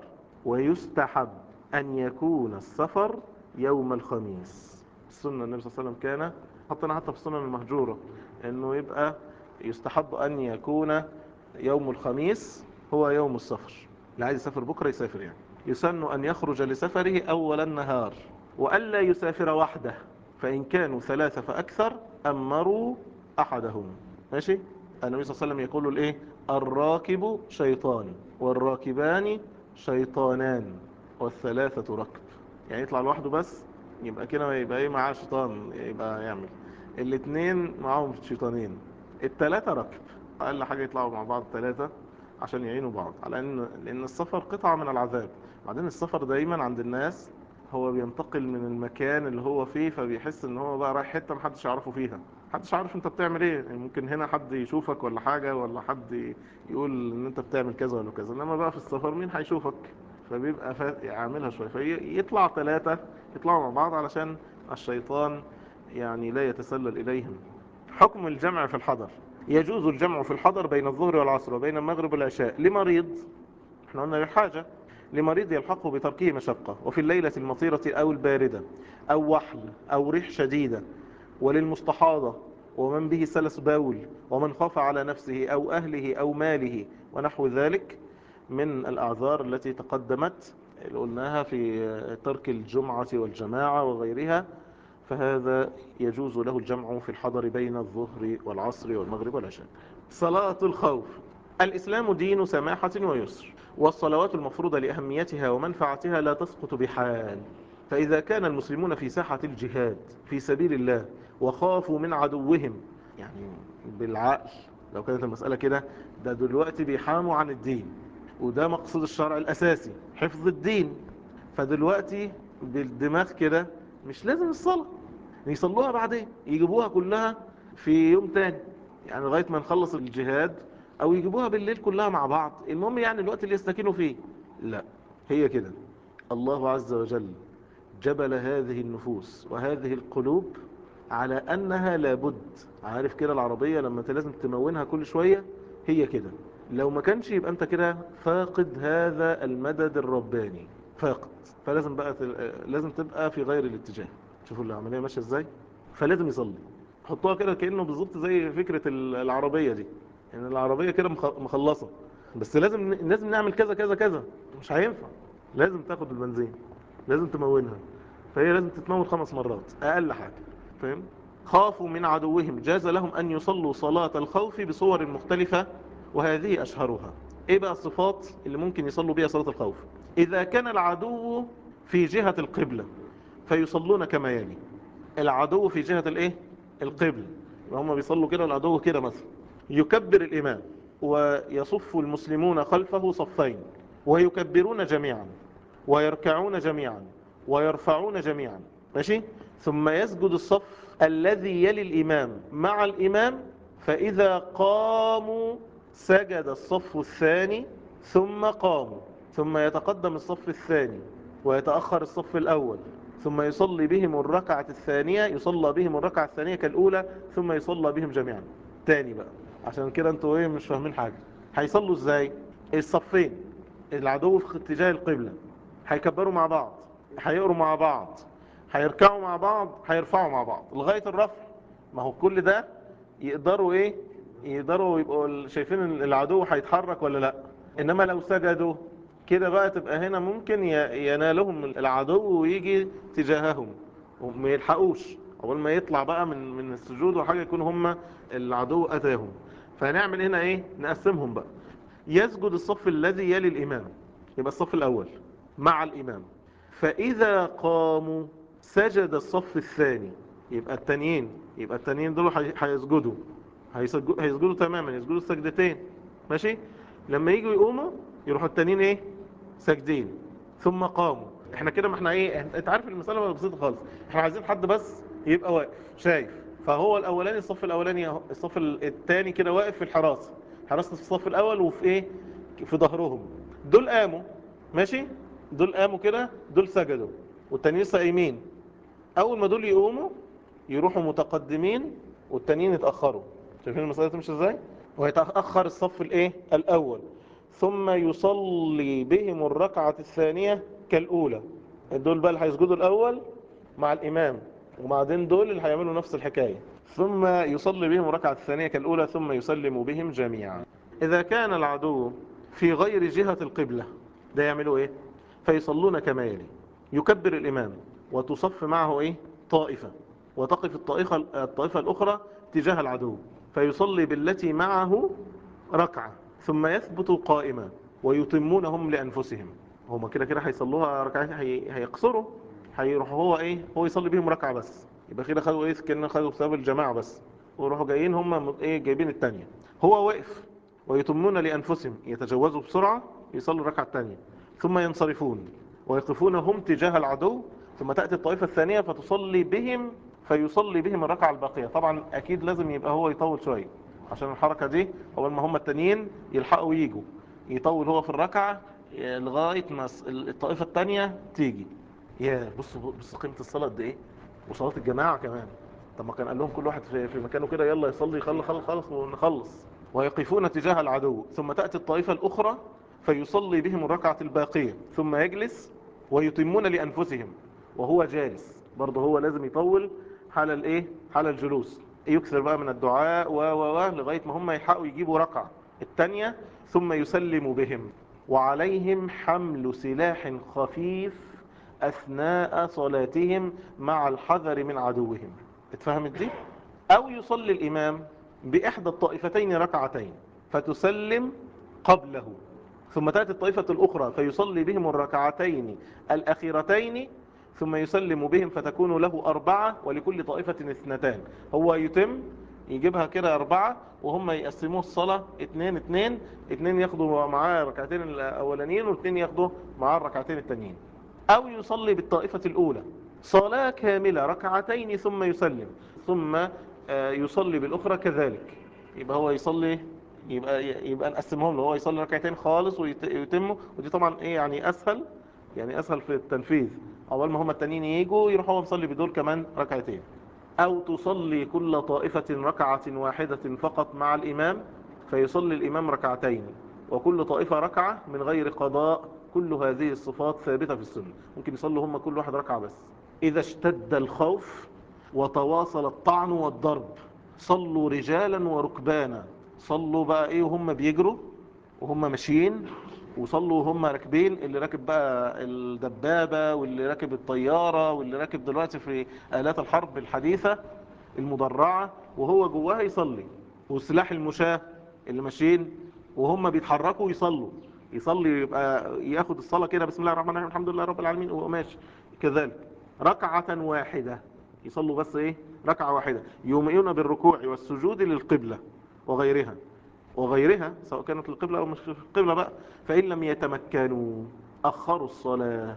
ويستحب أن يكون السفر يوم الخميس السنة النبي صلى الله عليه وسلم كان حطنا حتى في السنن المهجورة أنه يبقى يستحب أن يكون يوم الخميس هو يوم السفر اللي عايز يسافر بكرة يسافر يعني يسن أن يخرج لسفره أول النهار وألا يسافر وحده فإن كانوا ثلاثة فأكثر أمروا أحدهم ماشي النبي صلى الله عليه وسلم يقول الإيه الراكب شيطان والراكبان شيطانان والثلاثة ركب يعني يطلع لوحده بس يبقى كده يبقى ايه معاه شيطان يبقى يعمل الاثنين معاهم شيطانين الثلاثة ركب اقل حاجة يطلعوا مع بعض ثلاثة عشان يعينوا بعض على ان لان السفر قطعة من العذاب بعدين السفر دايما عند الناس هو بينتقل من المكان اللي هو فيه فبيحس ان هو بقى رايح حتة محدش يعرفه فيها محدش عارف انت بتعمل ايه يعني ممكن هنا حد يشوفك ولا حاجة ولا حد يقول ان انت بتعمل كذا ولا كذا انما بقى في السفر مين هيشوفك فبيبقى فا- عاملها شوية فيطلع ثلاثة يطلعوا مع بعض علشان الشيطان يعني لا يتسلل إليهم حكم الجمع في الحضر يجوز الجمع في الحضر بين الظهر والعصر وبين المغرب والعشاء لمريض احنا قلنا للحاجة لمريض يلحقه بتركه مشقة وفي الليلة المطيرة أو الباردة أو وحل أو ريح شديدة وللمستحاضة ومن به سلس باول ومن خاف على نفسه أو أهله أو ماله ونحو ذلك من الأعذار التي تقدمت اللي قلناها في ترك الجمعة والجماعة وغيرها فهذا يجوز له الجمع في الحضر بين الظهر والعصر والمغرب والعشاء صلاة الخوف الإسلام دين سماحة ويسر والصلوات المفروضة لأهميتها ومنفعتها لا تسقط بحال فإذا كان المسلمون في ساحة الجهاد في سبيل الله وخافوا من عدوهم يعني بالعقل لو كانت المسألة كده ده دلوقتي بيحاموا عن الدين وده مقصود الشرع الأساسي حفظ الدين فدلوقتي بالدماغ كده مش لازم الصلاة يصلوها بعدين يجيبوها كلها في يوم تاني يعني لغاية ما نخلص الجهاد او يجيبوها بالليل كلها مع بعض المهم يعني الوقت اللي يستكينوا فيه لا هي كده الله عز وجل جبل هذه النفوس وهذه القلوب على انها لابد عارف كده العربية لما انت لازم تمونها كل شوية هي كده لو ما كانش يبقى انت كده فاقد هذا المدد الرباني فاقد فلازم بقى تل... لازم تبقى في غير الاتجاه شوفوا العملية ماشية ازاي فلازم يصلي حطوها كده كأنه بالظبط زي فكرة العربية دي يعني العربية كده مخ- مخلصة بس لازم لازم نعمل كذا كذا كذا مش هينفع لازم تاخد البنزين لازم تمونها فهي لازم تتمون خمس مرات اقل حاجة فاهم خافوا من عدوهم جاز لهم ان يصلوا صلاة الخوف بصور مختلفة وهذه اشهرها ايه بقى الصفات اللي ممكن يصلوا بيها صلاة الخوف اذا كان العدو في جهة القبلة فيصلون كما يلي العدو في جهة الايه القبلة هم بيصلوا كده العدو كده مثلا يكبر الإمام ويصف المسلمون خلفه صفين ويكبرون جميعا ويركعون جميعا ويرفعون جميعا ماشي ثم يسجد الصف الذي يلي الإمام مع الإمام فإذا قاموا سجد الصف الثاني ثم قاموا ثم يتقدم الصف الثاني ويتأخر الصف الأول ثم يصلي بهم الركعة الثانية يصلى بهم الركعة الثانية كالأولى ثم يصلى بهم جميعا تاني بقى عشان كده انتوا ايه مش فاهمين حاجة هيصلوا ازاي الصفين العدو في اتجاه القبلة هيكبروا مع بعض هيقروا مع بعض هيركعوا مع بعض هيرفعوا مع بعض لغاية الرفع ما هو كل ده يقدروا ايه يقدروا يبقوا شايفين ان العدو هيتحرك ولا لا انما لو سجدوا كده بقى تبقى هنا ممكن ي- ينالهم العدو ويجي تجاههم وما يلحقوش اول ما يطلع بقى من من السجود وحاجه يكون هم العدو اتاهم فهنعمل هنا ايه نقسمهم بقى يسجد الصف الذي يلي الامام يبقى الصف الاول مع الامام فاذا قاموا سجد الصف الثاني يبقى التانيين يبقى التانيين دول هي- هيسجدوا هيسجدوا هيسجدوا تماما يسجدوا السجدتين ماشي لما يجوا يقوموا يروحوا التانيين ايه ساجدين ثم قاموا احنا كده ما احنا ايه انت عارف المساله بسيطه خالص احنا عايزين حد بس يبقى واقف شايف فهو الاولاني الصف الاولاني اهو الصف الثاني كده واقف في الحراسه حراسه في الصف الاول وفي ايه في ظهرهم دول قاموا ماشي دول قاموا كده دول سجدوا والتانيين لسه قايمين اول ما دول يقوموا يروحوا متقدمين والتانيين يتاخروا شايفين المساله تمشي ازاي ويتاخر الصف الايه الاول ثم يصلي بهم الركعة الثانية كالأولى دول بقى اللي هيسجدوا الأول مع الإمام وبعدين دول اللي هيعملوا نفس الحكاية ثم يصلي بهم الركعة الثانية كالأولى ثم يسلم بهم جميعا إذا كان العدو في غير جهة القبلة ده يعملوا إيه فيصلون كما يلي يكبر الإمام وتصف معه إيه طائفة وتقف الطائفة, الطائفة الأخرى تجاه العدو فيصلي بالتي معه ركعة ثم يثبت قائما ويتمونهم لأنفسهم هما كده كده هيصلوها ركعتين هي... هيقصروا هيروح هو ايه هو يصلي بيهم ركعة بس يبقى كده خدوا ايه كأنه خدوا بسبب الجماعة بس ويروحوا جايين هم ايه جايبين التانية هو واقف ويتمون لأنفسهم يتجوزوا بسرعة يصلوا الركعة التانية ثم ينصرفون ويقفون هم تجاه العدو ثم تأتي الطائفة الثانية فتصلي بهم فيصلي بهم الركعة الباقية طبعا أكيد لازم يبقى هو يطول شوية عشان الحركة دي أول ما هم التانيين يلحقوا ييجوا يطول هو في الركعة لغاية ما الطائفة التانية تيجي يا بص بص قيمة الصلاة قد ايه وصلاة الجماعة كمان طب ما كان قال لهم كل واحد في, في مكانه كده يلا يصلي خلص خلص خلص ونخلص ويقفون تجاه العدو ثم تأتي الطائفة الأخرى فيصلي بهم الركعة الباقية ثم يجلس ويتمون لأنفسهم وهو جالس برضه هو لازم يطول حال الايه حال الجلوس يكثر بقى من الدعاء و و و لغاية ما هم يحقوا يجيبوا ركعة الثانية ثم يسلم بهم وعليهم حمل سلاح خفيف أثناء صلاتهم مع الحذر من عدوهم اتفهمت دي أو يصلي الإمام بإحدى الطائفتين ركعتين فتسلم قبله ثم تأتي الطائفة الأخرى فيصلي بهم الركعتين الأخيرتين ثم يسلم بهم فتكون له أربعة ولكل طائفة اثنتان هو يتم يجيبها كده أربعة وهم يقسموه الصلاة اتنين اتنين اتنين ياخدوا معاه الركعتين الأولانيين واثنين ياخدوا معاه الركعتين التانيين أو يصلي بالطائفة الأولى صلاة كاملة ركعتين ثم يسلم ثم يصلي بالأخرى كذلك يبقى هو يصلي يبقى يبقى نقسمهم له هو يصلي ركعتين خالص ويتموا ودي طبعا ايه يعني اسهل يعني اسهل في التنفيذ اول ما هم التانيين يجوا يروح هو مصلي بدول كمان ركعتين او تصلي كل طائفة ركعة واحدة فقط مع الامام فيصلي الامام ركعتين وكل طائفة ركعة من غير قضاء كل هذه الصفات ثابتة في السنة ممكن يصلوا هم كل واحد ركعة بس اذا اشتد الخوف وتواصل الطعن والضرب صلوا رجالا وركبانا صلوا بقى ايه وهم بيجروا وهم ماشيين وصلوا وهم راكبين اللي راكب بقى الدبابة واللي راكب الطيارة واللي راكب دلوقتي في آلات الحرب الحديثة المدرعة وهو جواها يصلي وسلاح المشاة اللي ماشيين وهم بيتحركوا يصلوا يصلي يبقى ياخد الصلاة كده بسم الله الرحمن الرحيم الحمد لله رب العالمين وهو ماشي كذلك ركعة واحدة يصلوا بس ايه ركعة واحدة يومئون بالركوع والسجود للقبلة وغيرها وغيرها سواء كانت القبلة أو مش القبلة بقى فإن لم يتمكنوا أخروا الصلاة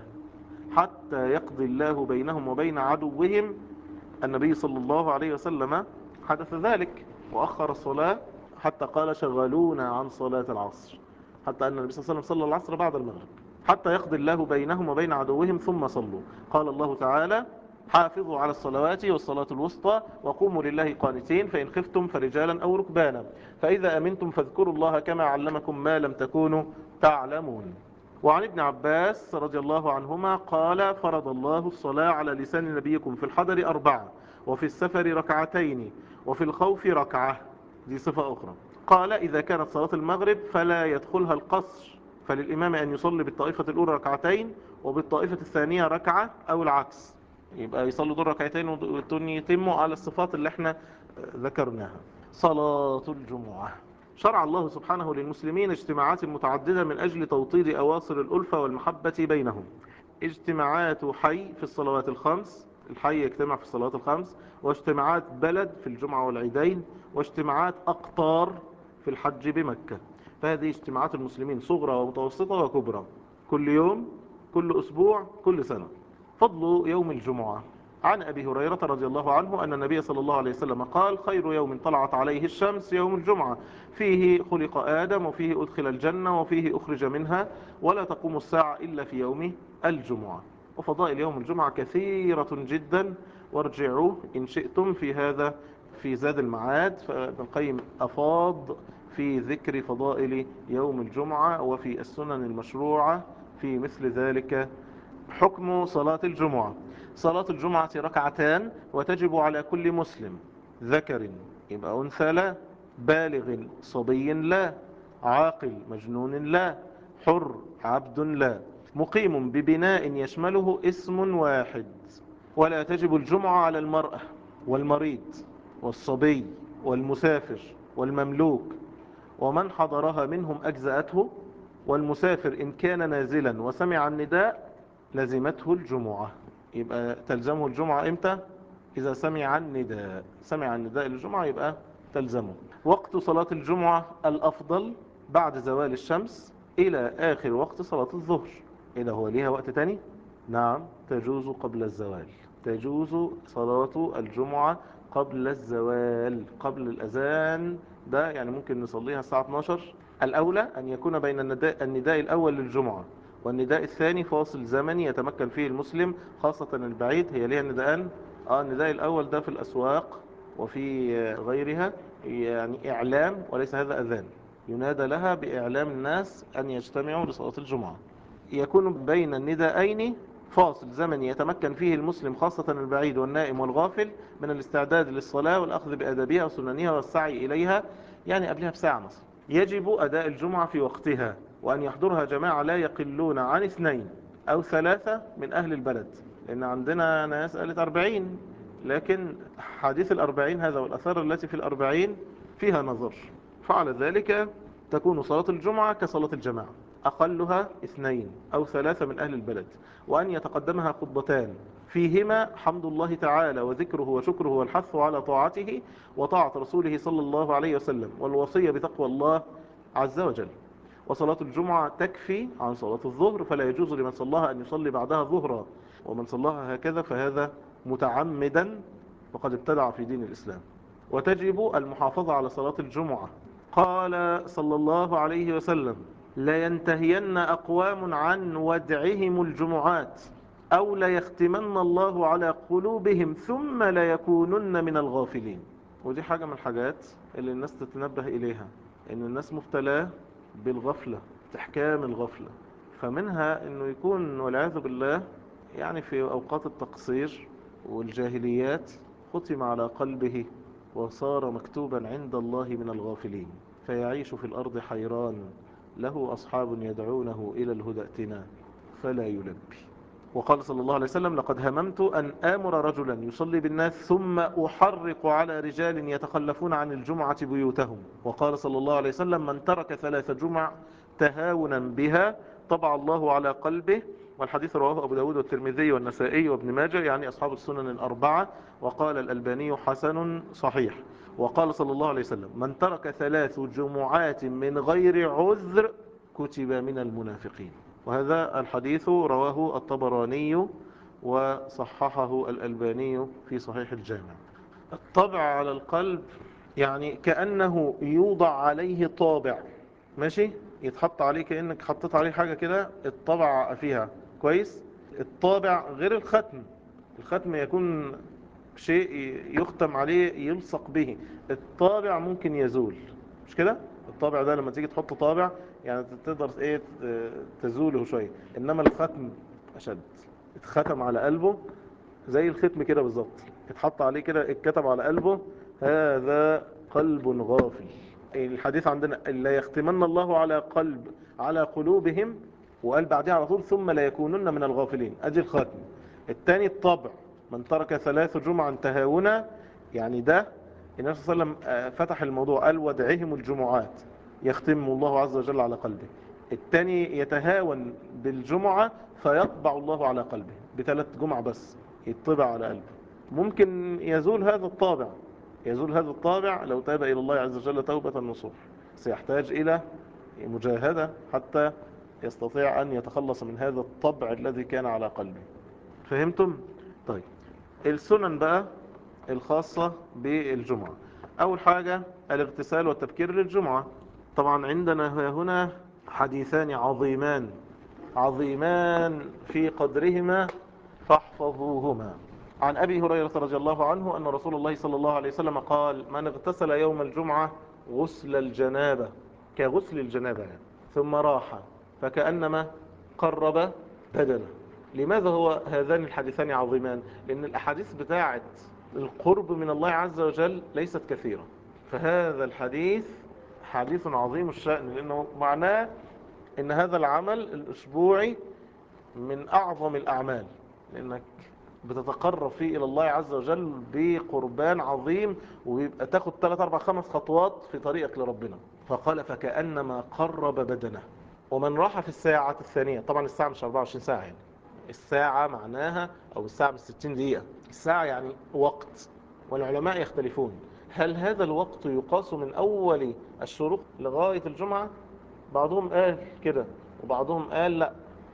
حتى يقضي الله بينهم وبين عدوهم النبي صلى الله عليه وسلم حدث ذلك وأخر الصلاة حتى قال شغلونا عن صلاة العصر حتى أن النبي صلى الله عليه وسلم صلى العصر بعد المغرب حتى يقضي الله بينهم وبين عدوهم ثم صلوا قال الله تعالى حافظوا على الصلوات والصلاة الوسطى وقوموا لله قانتين فإن خفتم فرجالا أو ركبانا فإذا أمنتم فاذكروا الله كما علمكم ما لم تكونوا تعلمون وعن ابن عباس رضي الله عنهما قال فرض الله الصلاة على لسان نبيكم في الحضر أربعة وفي السفر ركعتين وفي الخوف ركعة دي صفة أخرى قال إذا كانت صلاة المغرب فلا يدخلها القصر فللإمام أن يصلي بالطائفة الأولى ركعتين وبالطائفة الثانية ركعة أو العكس يبقى يصلوا دول ركعتين والتاني يتموا على الصفات اللي احنا ذكرناها صلاة الجمعة شرع الله سبحانه للمسلمين اجتماعات متعددة من أجل توطيد أواصر الألفة والمحبة بينهم اجتماعات حي في الصلوات الخمس الحي يجتمع في الصلوات الخمس واجتماعات بلد في الجمعة والعيدين واجتماعات أقطار في الحج بمكة فهذه اجتماعات المسلمين صغرى ومتوسطة وكبرى كل يوم كل أسبوع كل سنة فضل يوم الجمعة عن أبي هريرة رضي الله عنه أن النبي صلى الله عليه وسلم قال خير يوم طلعت عليه الشمس يوم الجمعة فيه خلق آدم وفيه أدخل الجنة وفيه أخرج منها ولا تقوم الساعة إلا في يوم الجمعة وفضائل يوم الجمعة كثيرة جدا وارجعوا إن شئتم في هذا في زاد المعاد فابن القيم أفاض في ذكر فضائل يوم الجمعة وفي السنن المشروعة في مثل ذلك حكم صلاة الجمعة صلاة الجمعة ركعتان وتجب على كل مسلم ذكر يبقى أنثى لا بالغ صبي لا عاقل مجنون لا حر عبد لا مقيم ببناء يشمله اسم واحد ولا تجب الجمعة على المرأة والمريض والصبي والمسافر والمملوك ومن حضرها منهم أجزأته والمسافر إن كان نازلا وسمع النداء لزمته الجمعة يبقى تلزمه الجمعة امتى إذا سمع النداء سمع النداء للجمعة يبقى تلزمه وقت صلاة الجمعة الأفضل بعد زوال الشمس إلى آخر وقت صلاة الظهر إذا هو ليها وقت تاني نعم تجوز قبل الزوال تجوز صلاة الجمعة قبل الزوال قبل الأذان ده يعني ممكن نصليها الساعة 12 الأولى أن يكون بين النداء, النداء الأول للجمعة والنداء الثاني فاصل زمني يتمكن فيه المسلم خاصة البعيد هي ليها نداءان آه النداء الأول ده في الأسواق وفي غيرها يعني إعلام وليس هذا أذان ينادى لها بإعلام الناس أن يجتمعوا لصلاة الجمعة يكون بين النداءين فاصل زمني يتمكن فيه المسلم خاصة البعيد والنائم والغافل من الاستعداد للصلاة والأخذ بأدابها وسننها والسعي إليها يعني قبلها بساعة مثلا يجب أداء الجمعة في وقتها وأن يحضرها جماعة لا يقلون عن اثنين أو ثلاثة من أهل البلد لأن عندنا ناس قالت أربعين لكن حديث الأربعين هذا والأثار التي في الأربعين فيها نظر فعلى ذلك تكون صلاة الجمعة كصلاة الجماعة أقلها اثنين أو ثلاثة من أهل البلد وأن يتقدمها خطبتان فيهما حمد الله تعالى وذكره وشكره والحث على طاعته وطاعة رسوله صلى الله عليه وسلم والوصية بتقوى الله عز وجل وصلاة الجمعة تكفي عن صلاة الظهر فلا يجوز لمن صلاها أن يصلي بعدها ظهرا ومن صلاها هكذا فهذا متعمدا وقد ابتدع في دين الإسلام وتجب المحافظة على صلاة الجمعة قال صلى الله عليه وسلم لينتهين أقوام عن ودعهم الجمعات أو ليختمن الله على قلوبهم ثم ليكونن من الغافلين ودي حاجة من الحاجات اللي الناس تتنبه إليها إن الناس مبتلاه بالغفلة تحكام الغفلة فمنها أنه يكون والعياذ بالله يعني في أوقات التقصير والجاهليات ختم على قلبه وصار مكتوبا عند الله من الغافلين فيعيش في الأرض حيران له أصحاب يدعونه إلى الهدى ائتنا فلا يلبي وقال صلى الله عليه وسلم لقد هممت أن آمر رجلا يصلي بالناس ثم أحرق على رجال يتخلفون عن الجمعة بيوتهم وقال صلى الله عليه وسلم من ترك ثلاث جمع تهاونا بها طبع الله على قلبه والحديث رواه أبو داود والترمذي والنسائي وابن ماجه يعني أصحاب السنن الأربعة وقال الألباني حسن صحيح وقال صلى الله عليه وسلم من ترك ثلاث جمعات من غير عذر كتب من المنافقين وهذا الحديث رواه الطبراني وصححه الألباني في صحيح الجامع الطبع على القلب يعني كأنه يوضع عليه طابع ماشي يتحط عليه كأنك حطيت عليه حاجة كده الطبع فيها كويس الطابع غير الختم الختم يكون شيء يختم عليه يلصق به الطابع ممكن يزول مش كده الطابع ده لما تيجي تحط طابع يعني تقدر ايه تزوله شوية انما الختم اشد اتختم على قلبه زي الختم كده بالظبط اتحط عليه كده اتكتب على قلبه هذا قلب غافل الحديث عندنا لا يختمن الله على قلب على قلوبهم وقال بعدها على طول ثم لا يكونن من الغافلين ادي الختم الثاني الطبع من ترك ثلاث جمعا تهاونا يعني ده النبي صلى الله عليه وسلم فتح الموضوع قال ودعهم الجمعات يختم الله عز وجل على قلبه الثاني يتهاون بالجمعة فيطبع الله على قلبه بثلاث جمع بس يطبع على قلبه ممكن يزول هذا الطابع يزول هذا الطابع لو تاب إلى الله عز وجل توبة نصوح سيحتاج إلى مجاهدة حتى يستطيع أن يتخلص من هذا الطبع الذي كان على قلبه فهمتم؟ طيب السنن بقى الخاصة بالجمعة أول حاجة الاغتسال والتبكير للجمعة طبعا عندنا هنا حديثان عظيمان عظيمان في قدرهما فاحفظوهما عن أبي هريرة رضي الله عنه أن رسول الله صلى الله عليه وسلم قال من اغتسل يوم الجمعة غسل الجنابة كغسل الجنابة يعني ثم راح فكأنما قرب بدنه لماذا هو هذان الحديثان عظيمان لأن الأحاديث بتاعت القرب من الله عز وجل ليست كثيرة فهذا الحديث حديث عظيم الشأن لأنه معناه أن هذا العمل الأسبوعي من أعظم الأعمال لأنك بتتقرب فيه إلى الله عز وجل بقربان عظيم ويبقى تاخد 3 4 5 خطوات في طريقك لربنا فقال فكأنما قرب بدنه ومن راح في الساعة الثانية طبعا الساعة مش 24 ساعة يعني الساعة معناها أو الساعة مش 60 دقيقة الساعة يعني وقت والعلماء يختلفون هل هذا الوقت يقاس من أول الشروق لغاية الجمعة بعضهم قال كده وبعضهم قال لا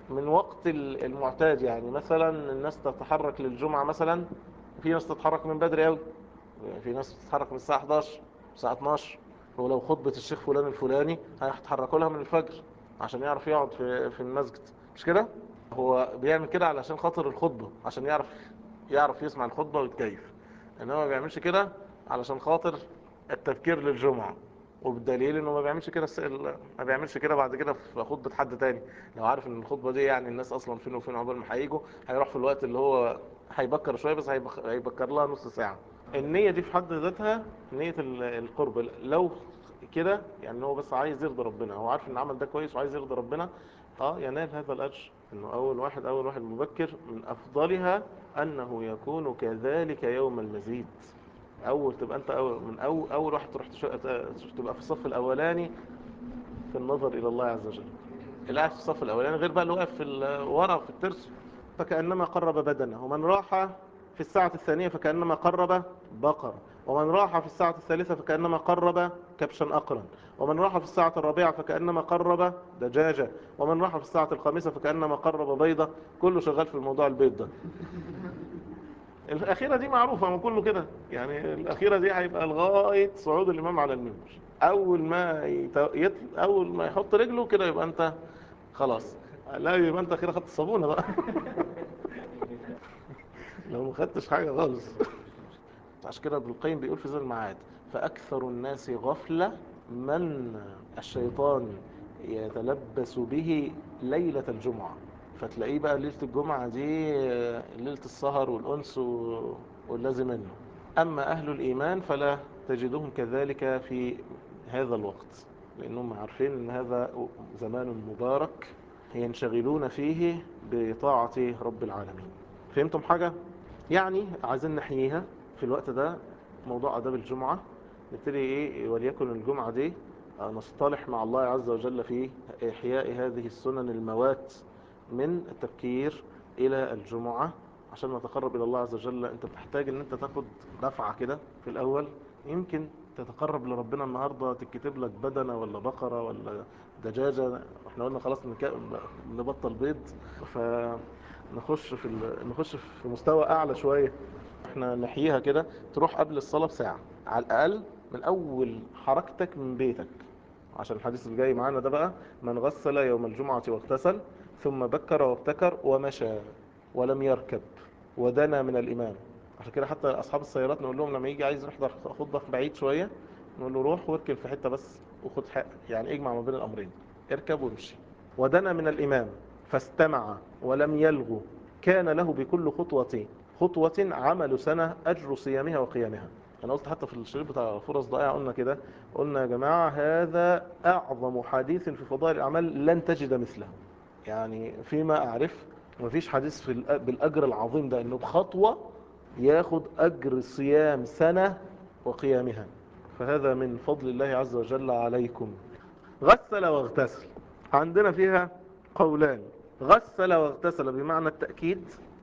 من وقت ال- المعتاد يعني مثلا الناس تتحرك للجمعة مثلا في ناس تتحرك من بدري قوي في ناس تتحرك من الساعة 11 الساعة 12 ولو خطبة الشيخ فلان الفلاني هيتحركوا لها من الفجر عشان يعرف يقعد في في المسجد مش كده هو بيعمل كده علشان خاطر الخطبة عشان يعرف يعرف يسمع الخطبة ويتكيف انما ما بيعملش كده علشان خاطر التفكير للجمعة وبالدليل انه ما بيعملش كده الس- ال- ما بيعملش كده بعد كده في خطبة حد تاني لو عارف ان الخطبة دي يعني الناس اصلا فين وفين عقبال ما هيجوا هيروح في الوقت اللي هو هيبكر شوية بس هيبخ- هيبكر لها نص ساعة النية دي في حد ذاتها نية ال- القرب لو كده يعني هو بس عايز يرضي ربنا هو عارف ان العمل ده كويس وعايز يرضي ربنا اه ينال هذا الاجر انه اول واحد اول واحد مبكر من افضلها انه يكون كذلك يوم المزيد اول تبقى انت أول من اول اول واحد تروح تش- تبقى في الصف الاولاني في النظر الى الله عز وجل اللي قاعد في الصف الاولاني غير بقى اللي واقف في ال- ورا في الترس فكانما قرب بدنه ومن راح في الساعة الثانية فكأنما قرب بقر ومن راح في الساعة الثالثة فكأنما قرب كبشا أقرا ومن راح في الساعة الرابعة فكأنما قرب دجاجة ومن راح في الساعة الخامسة فكأنما قرب بيضة كله شغال في الموضوع البيض ده الأخيرة دي معروفة ما كله كده يعني الأخيرة دي هيبقى لغاية صعود الإمام على المنبر أول ما يت... يت... أول ما يحط رجله كده يبقى أنت خلاص لا يبقى أنت كده خدت الصابونة بقى لو ما خدتش حاجة خالص عشان كده ابن القيم بيقول في ذي المعاد فأكثر الناس غفلة من الشيطان يتلبس به ليلة الجمعة فتلاقيه بقى ليلة الجمعة دي ليلة السهر والأنس و- والذي منه أما أهل الإيمان فلا تجدهم كذلك في هذا الوقت لأنهم عارفين أن هذا زمان مبارك ينشغلون فيه بطاعة رب العالمين فهمتم حاجة؟ يعني عايزين نحييها في الوقت ده موضوع آداب الجمعة نبتدي إيه وليكن الجمعة دي آه، نصطلح مع الله عز وجل في إحياء هذه السنن الموات من التفكير إلى الجمعة عشان نتقرب إلى الله عز وجل أنت بتحتاج أن أنت تاخد دفعة كده في الأول يمكن تتقرب لربنا النهاردة تكتب لك بدنة ولا بقرة ولا دجاجة احنا قلنا خلاص نك- نبطل بيض فنخش في ال... نخش في مستوى أعلى شوية احنا نحييها كده تروح قبل الصلاة بساعة على الأقل من أول حركتك من بيتك عشان الحديث اللي جاي معانا ده بقى من غسل يوم الجمعة واغتسل ثم بكر وابتكر ومشى ولم يركب ودنا من الإمام عشان كده حتى أصحاب السيارات نقول لهم لما يجي عايز يحضر خطبة في بعيد شوية نقول له روح واركب في حتة بس وخد حق يعني اجمع ما بين الأمرين اركب وامشي ودنا من الإمام فاستمع ولم يلغو كان له بكل خطوة خطوة عمل سنة أجر صيامها وقيامها أنا قلت حتى في الشريط بتاع فرص ضائعة قلنا كده قلنا يا جماعة هذا أعظم حديث في فضائل الأعمال لن تجد مثله يعني فيما أعرف مفيش حديث في الأ- بالأجر العظيم ده إنه بخطوة ياخد أجر صيام سنة وقيامها فهذا من فضل الله عز وجل عليكم غسل واغتسل عندنا فيها قولان غسل واغتسل بمعنى التأكيد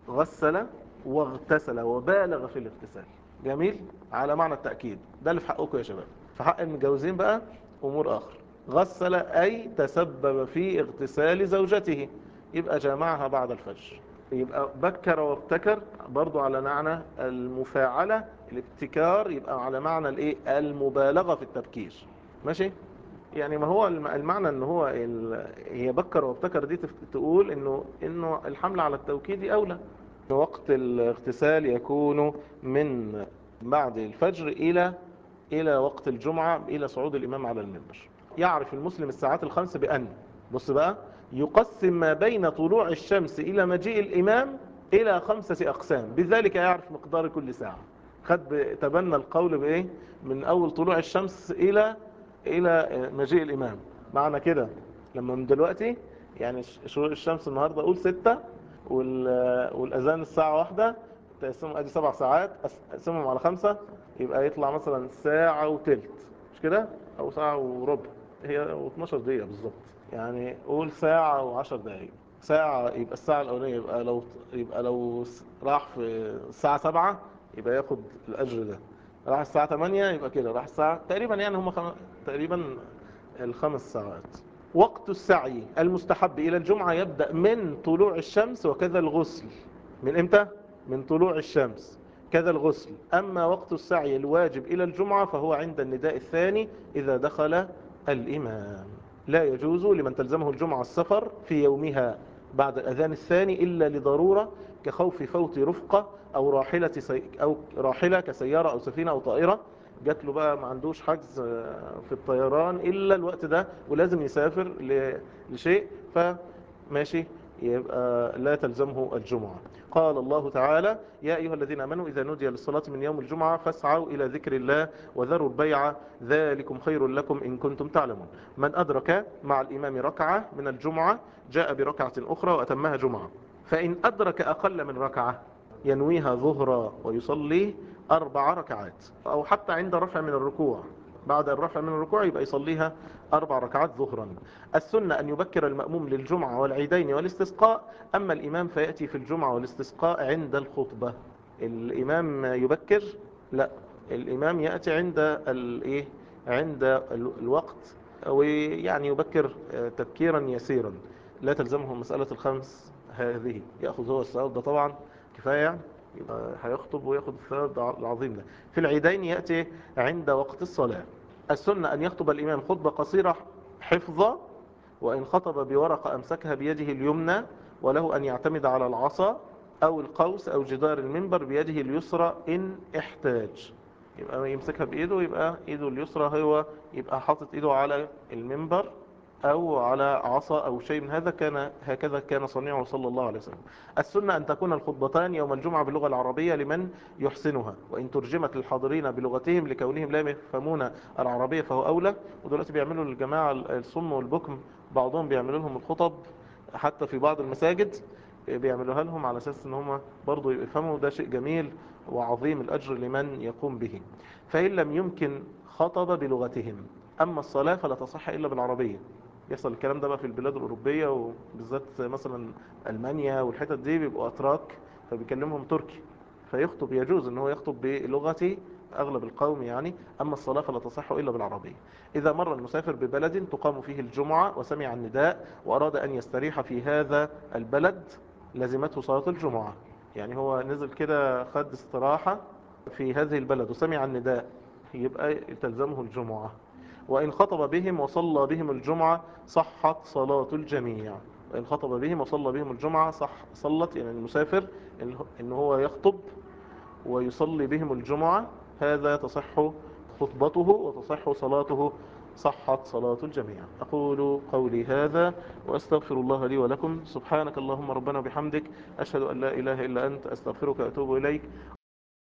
غسل واغتسل وبالغ في الاغتسال جميل على معنى التأكيد ده اللي في حقكم يا شباب في حق المتجوزين بقى أمور آخر غسل أي تسبب في اغتسال زوجته يبقى جامعها بعد الفجر يبقى بكر وابتكر برضو على معنى المفاعلة الابتكار يبقى على معنى الايه المبالغة في التبكير ماشي يعني ما هو الم- المعنى ان هو ال... هي بكر وابتكر دي تف- تقول انه انه الحمل على التوكيد اولى وقت الاغتسال يكون من بعد الفجر الى الى وقت الجمعة الى صعود الامام على المنبر يعرف المسلم الساعات الخمس بان بص بقى يقسم ما بين طلوع الشمس الى مجيء الامام الى خمسة اقسام بذلك يعرف مقدار كل ساعة خد ب- تبنى القول بايه من اول طلوع الشمس الى الى مجيء الامام معنى كده لما من دلوقتي يعني ش- شروق الشمس النهاردة قول ستة وال- والاذان الساعة واحدة تقسمهم ادي سبع ساعات أس- اقسمهم على خمسة يبقى يطلع مثلا ساعة وتلت مش كده او ساعة وربع هي 12 دقيقة بالظبط يعني قول ساعة و10 دقايق ساعة يبقى الساعة الأولانية يبقى لو يبقى لو س- راح في الساعة 7 يبقى ياخد الأجر ده راح الساعة 8 يبقى كده راح الساعة تقريبا يعني هم خم... تقريبا الخمس ساعات وقت السعي المستحب إلى الجمعة يبدأ من طلوع الشمس وكذا الغسل من إمتى؟ من طلوع الشمس كذا الغسل أما وقت السعي الواجب إلى الجمعة فهو عند النداء الثاني إذا دخل الإمام لا يجوز لمن تلزمه الجمعة السفر في يومها بعد الأذان الثاني إلا لضرورة كخوف فوت رفقة أو راحلة, سي أو راحلة كسيارة أو سفينة أو طائرة جات له بقى ما عندوش حجز في الطيران إلا الوقت ده ولازم يسافر لشيء فماشي يبقى لا تلزمه الجمعة قال الله تعالى يا أيها الذين أمنوا إذا نودي للصلاة من يوم الجمعة فاسعوا إلى ذكر الله وذروا البيع ذلكم خير لكم إن كنتم تعلمون من أدرك مع الإمام ركعة من الجمعة جاء بركعة أخرى وأتمها جمعة فإن أدرك أقل من ركعة ينويها ظهرا ويصلي أربع ركعات أو حتى عند رفع من الركوع بعد الرفع من الركوع يبقى يصليها أربع ركعات ظهرا السنة أن يبكر المأموم للجمعة والعيدين والاستسقاء أما الإمام فيأتي في الجمعة والاستسقاء عند الخطبة الإمام يبكر لا الإمام يأتي عند الإيه عند الوقت ويعني يبكر تبكيرا يسيرا لا تلزمه مسألة الخمس هذه يأخذ هو الثواب ده طبعا كفاية يعني يبقى هيخطب وياخد الثواب العظيم ده في العيدين يأتي عند وقت الصلاة السنة أن يخطب الإمام خطبة قصيرة حفظة وإن خطب بورقة أمسكها بيده اليمنى وله أن يعتمد على العصا أو القوس أو جدار المنبر بيده اليسرى إن احتاج يبقى يمسكها بإيده يبقى إيده اليسرى هو يبقى حاطط إيده على المنبر أو على عصا أو شيء من هذا كان هكذا كان صنيعه صلى الله عليه وسلم السنة أن تكون الخطبتان يوم الجمعة باللغة العربية لمن يحسنها وإن ترجمت للحاضرين بلغتهم لكونهم لا يفهمون العربية فهو أولى ودلوقتي بيعملوا للجماعة الصم والبكم بعضهم بيعملوا لهم الخطب حتى في بعض المساجد بيعملوها لهم على أساس أن هم برضو يفهموا ده شيء جميل وعظيم الأجر لمن يقوم به فإن لم يمكن خطب بلغتهم أما الصلاة فلا تصح إلا بالعربية يحصل الكلام ده بقى في البلاد الأوروبية وبالذات مثلا ألمانيا والحتت دي بيبقوا أتراك فبيكلمهم تركي فيخطب يجوز ان هو يخطب بلغة أغلب القوم يعني أما الصلاة فلا تصح إلا بالعربية إذا مر المسافر ببلد تقام فيه الجمعة وسمع النداء وأراد أن يستريح في هذا البلد لزمته صلاة الجمعة يعني هو نزل كده خد استراحة في هذه البلد وسمع النداء يبقى تلزمه الجمعة وإن خطب بهم وصلى بهم الجمعة صحت صلاة الجميع وإن خطب بهم وصلى بهم الجمعة صح صلت يعني المسافر إن هو يخطب ويصلي بهم الجمعة هذا تصح خطبته وتصح صلاته صحت صلاة الجميع أقول قولي هذا وأستغفر الله لي ولكم سبحانك اللهم ربنا بحمدك أشهد أن لا إله إلا أنت أستغفرك وأتوب إليك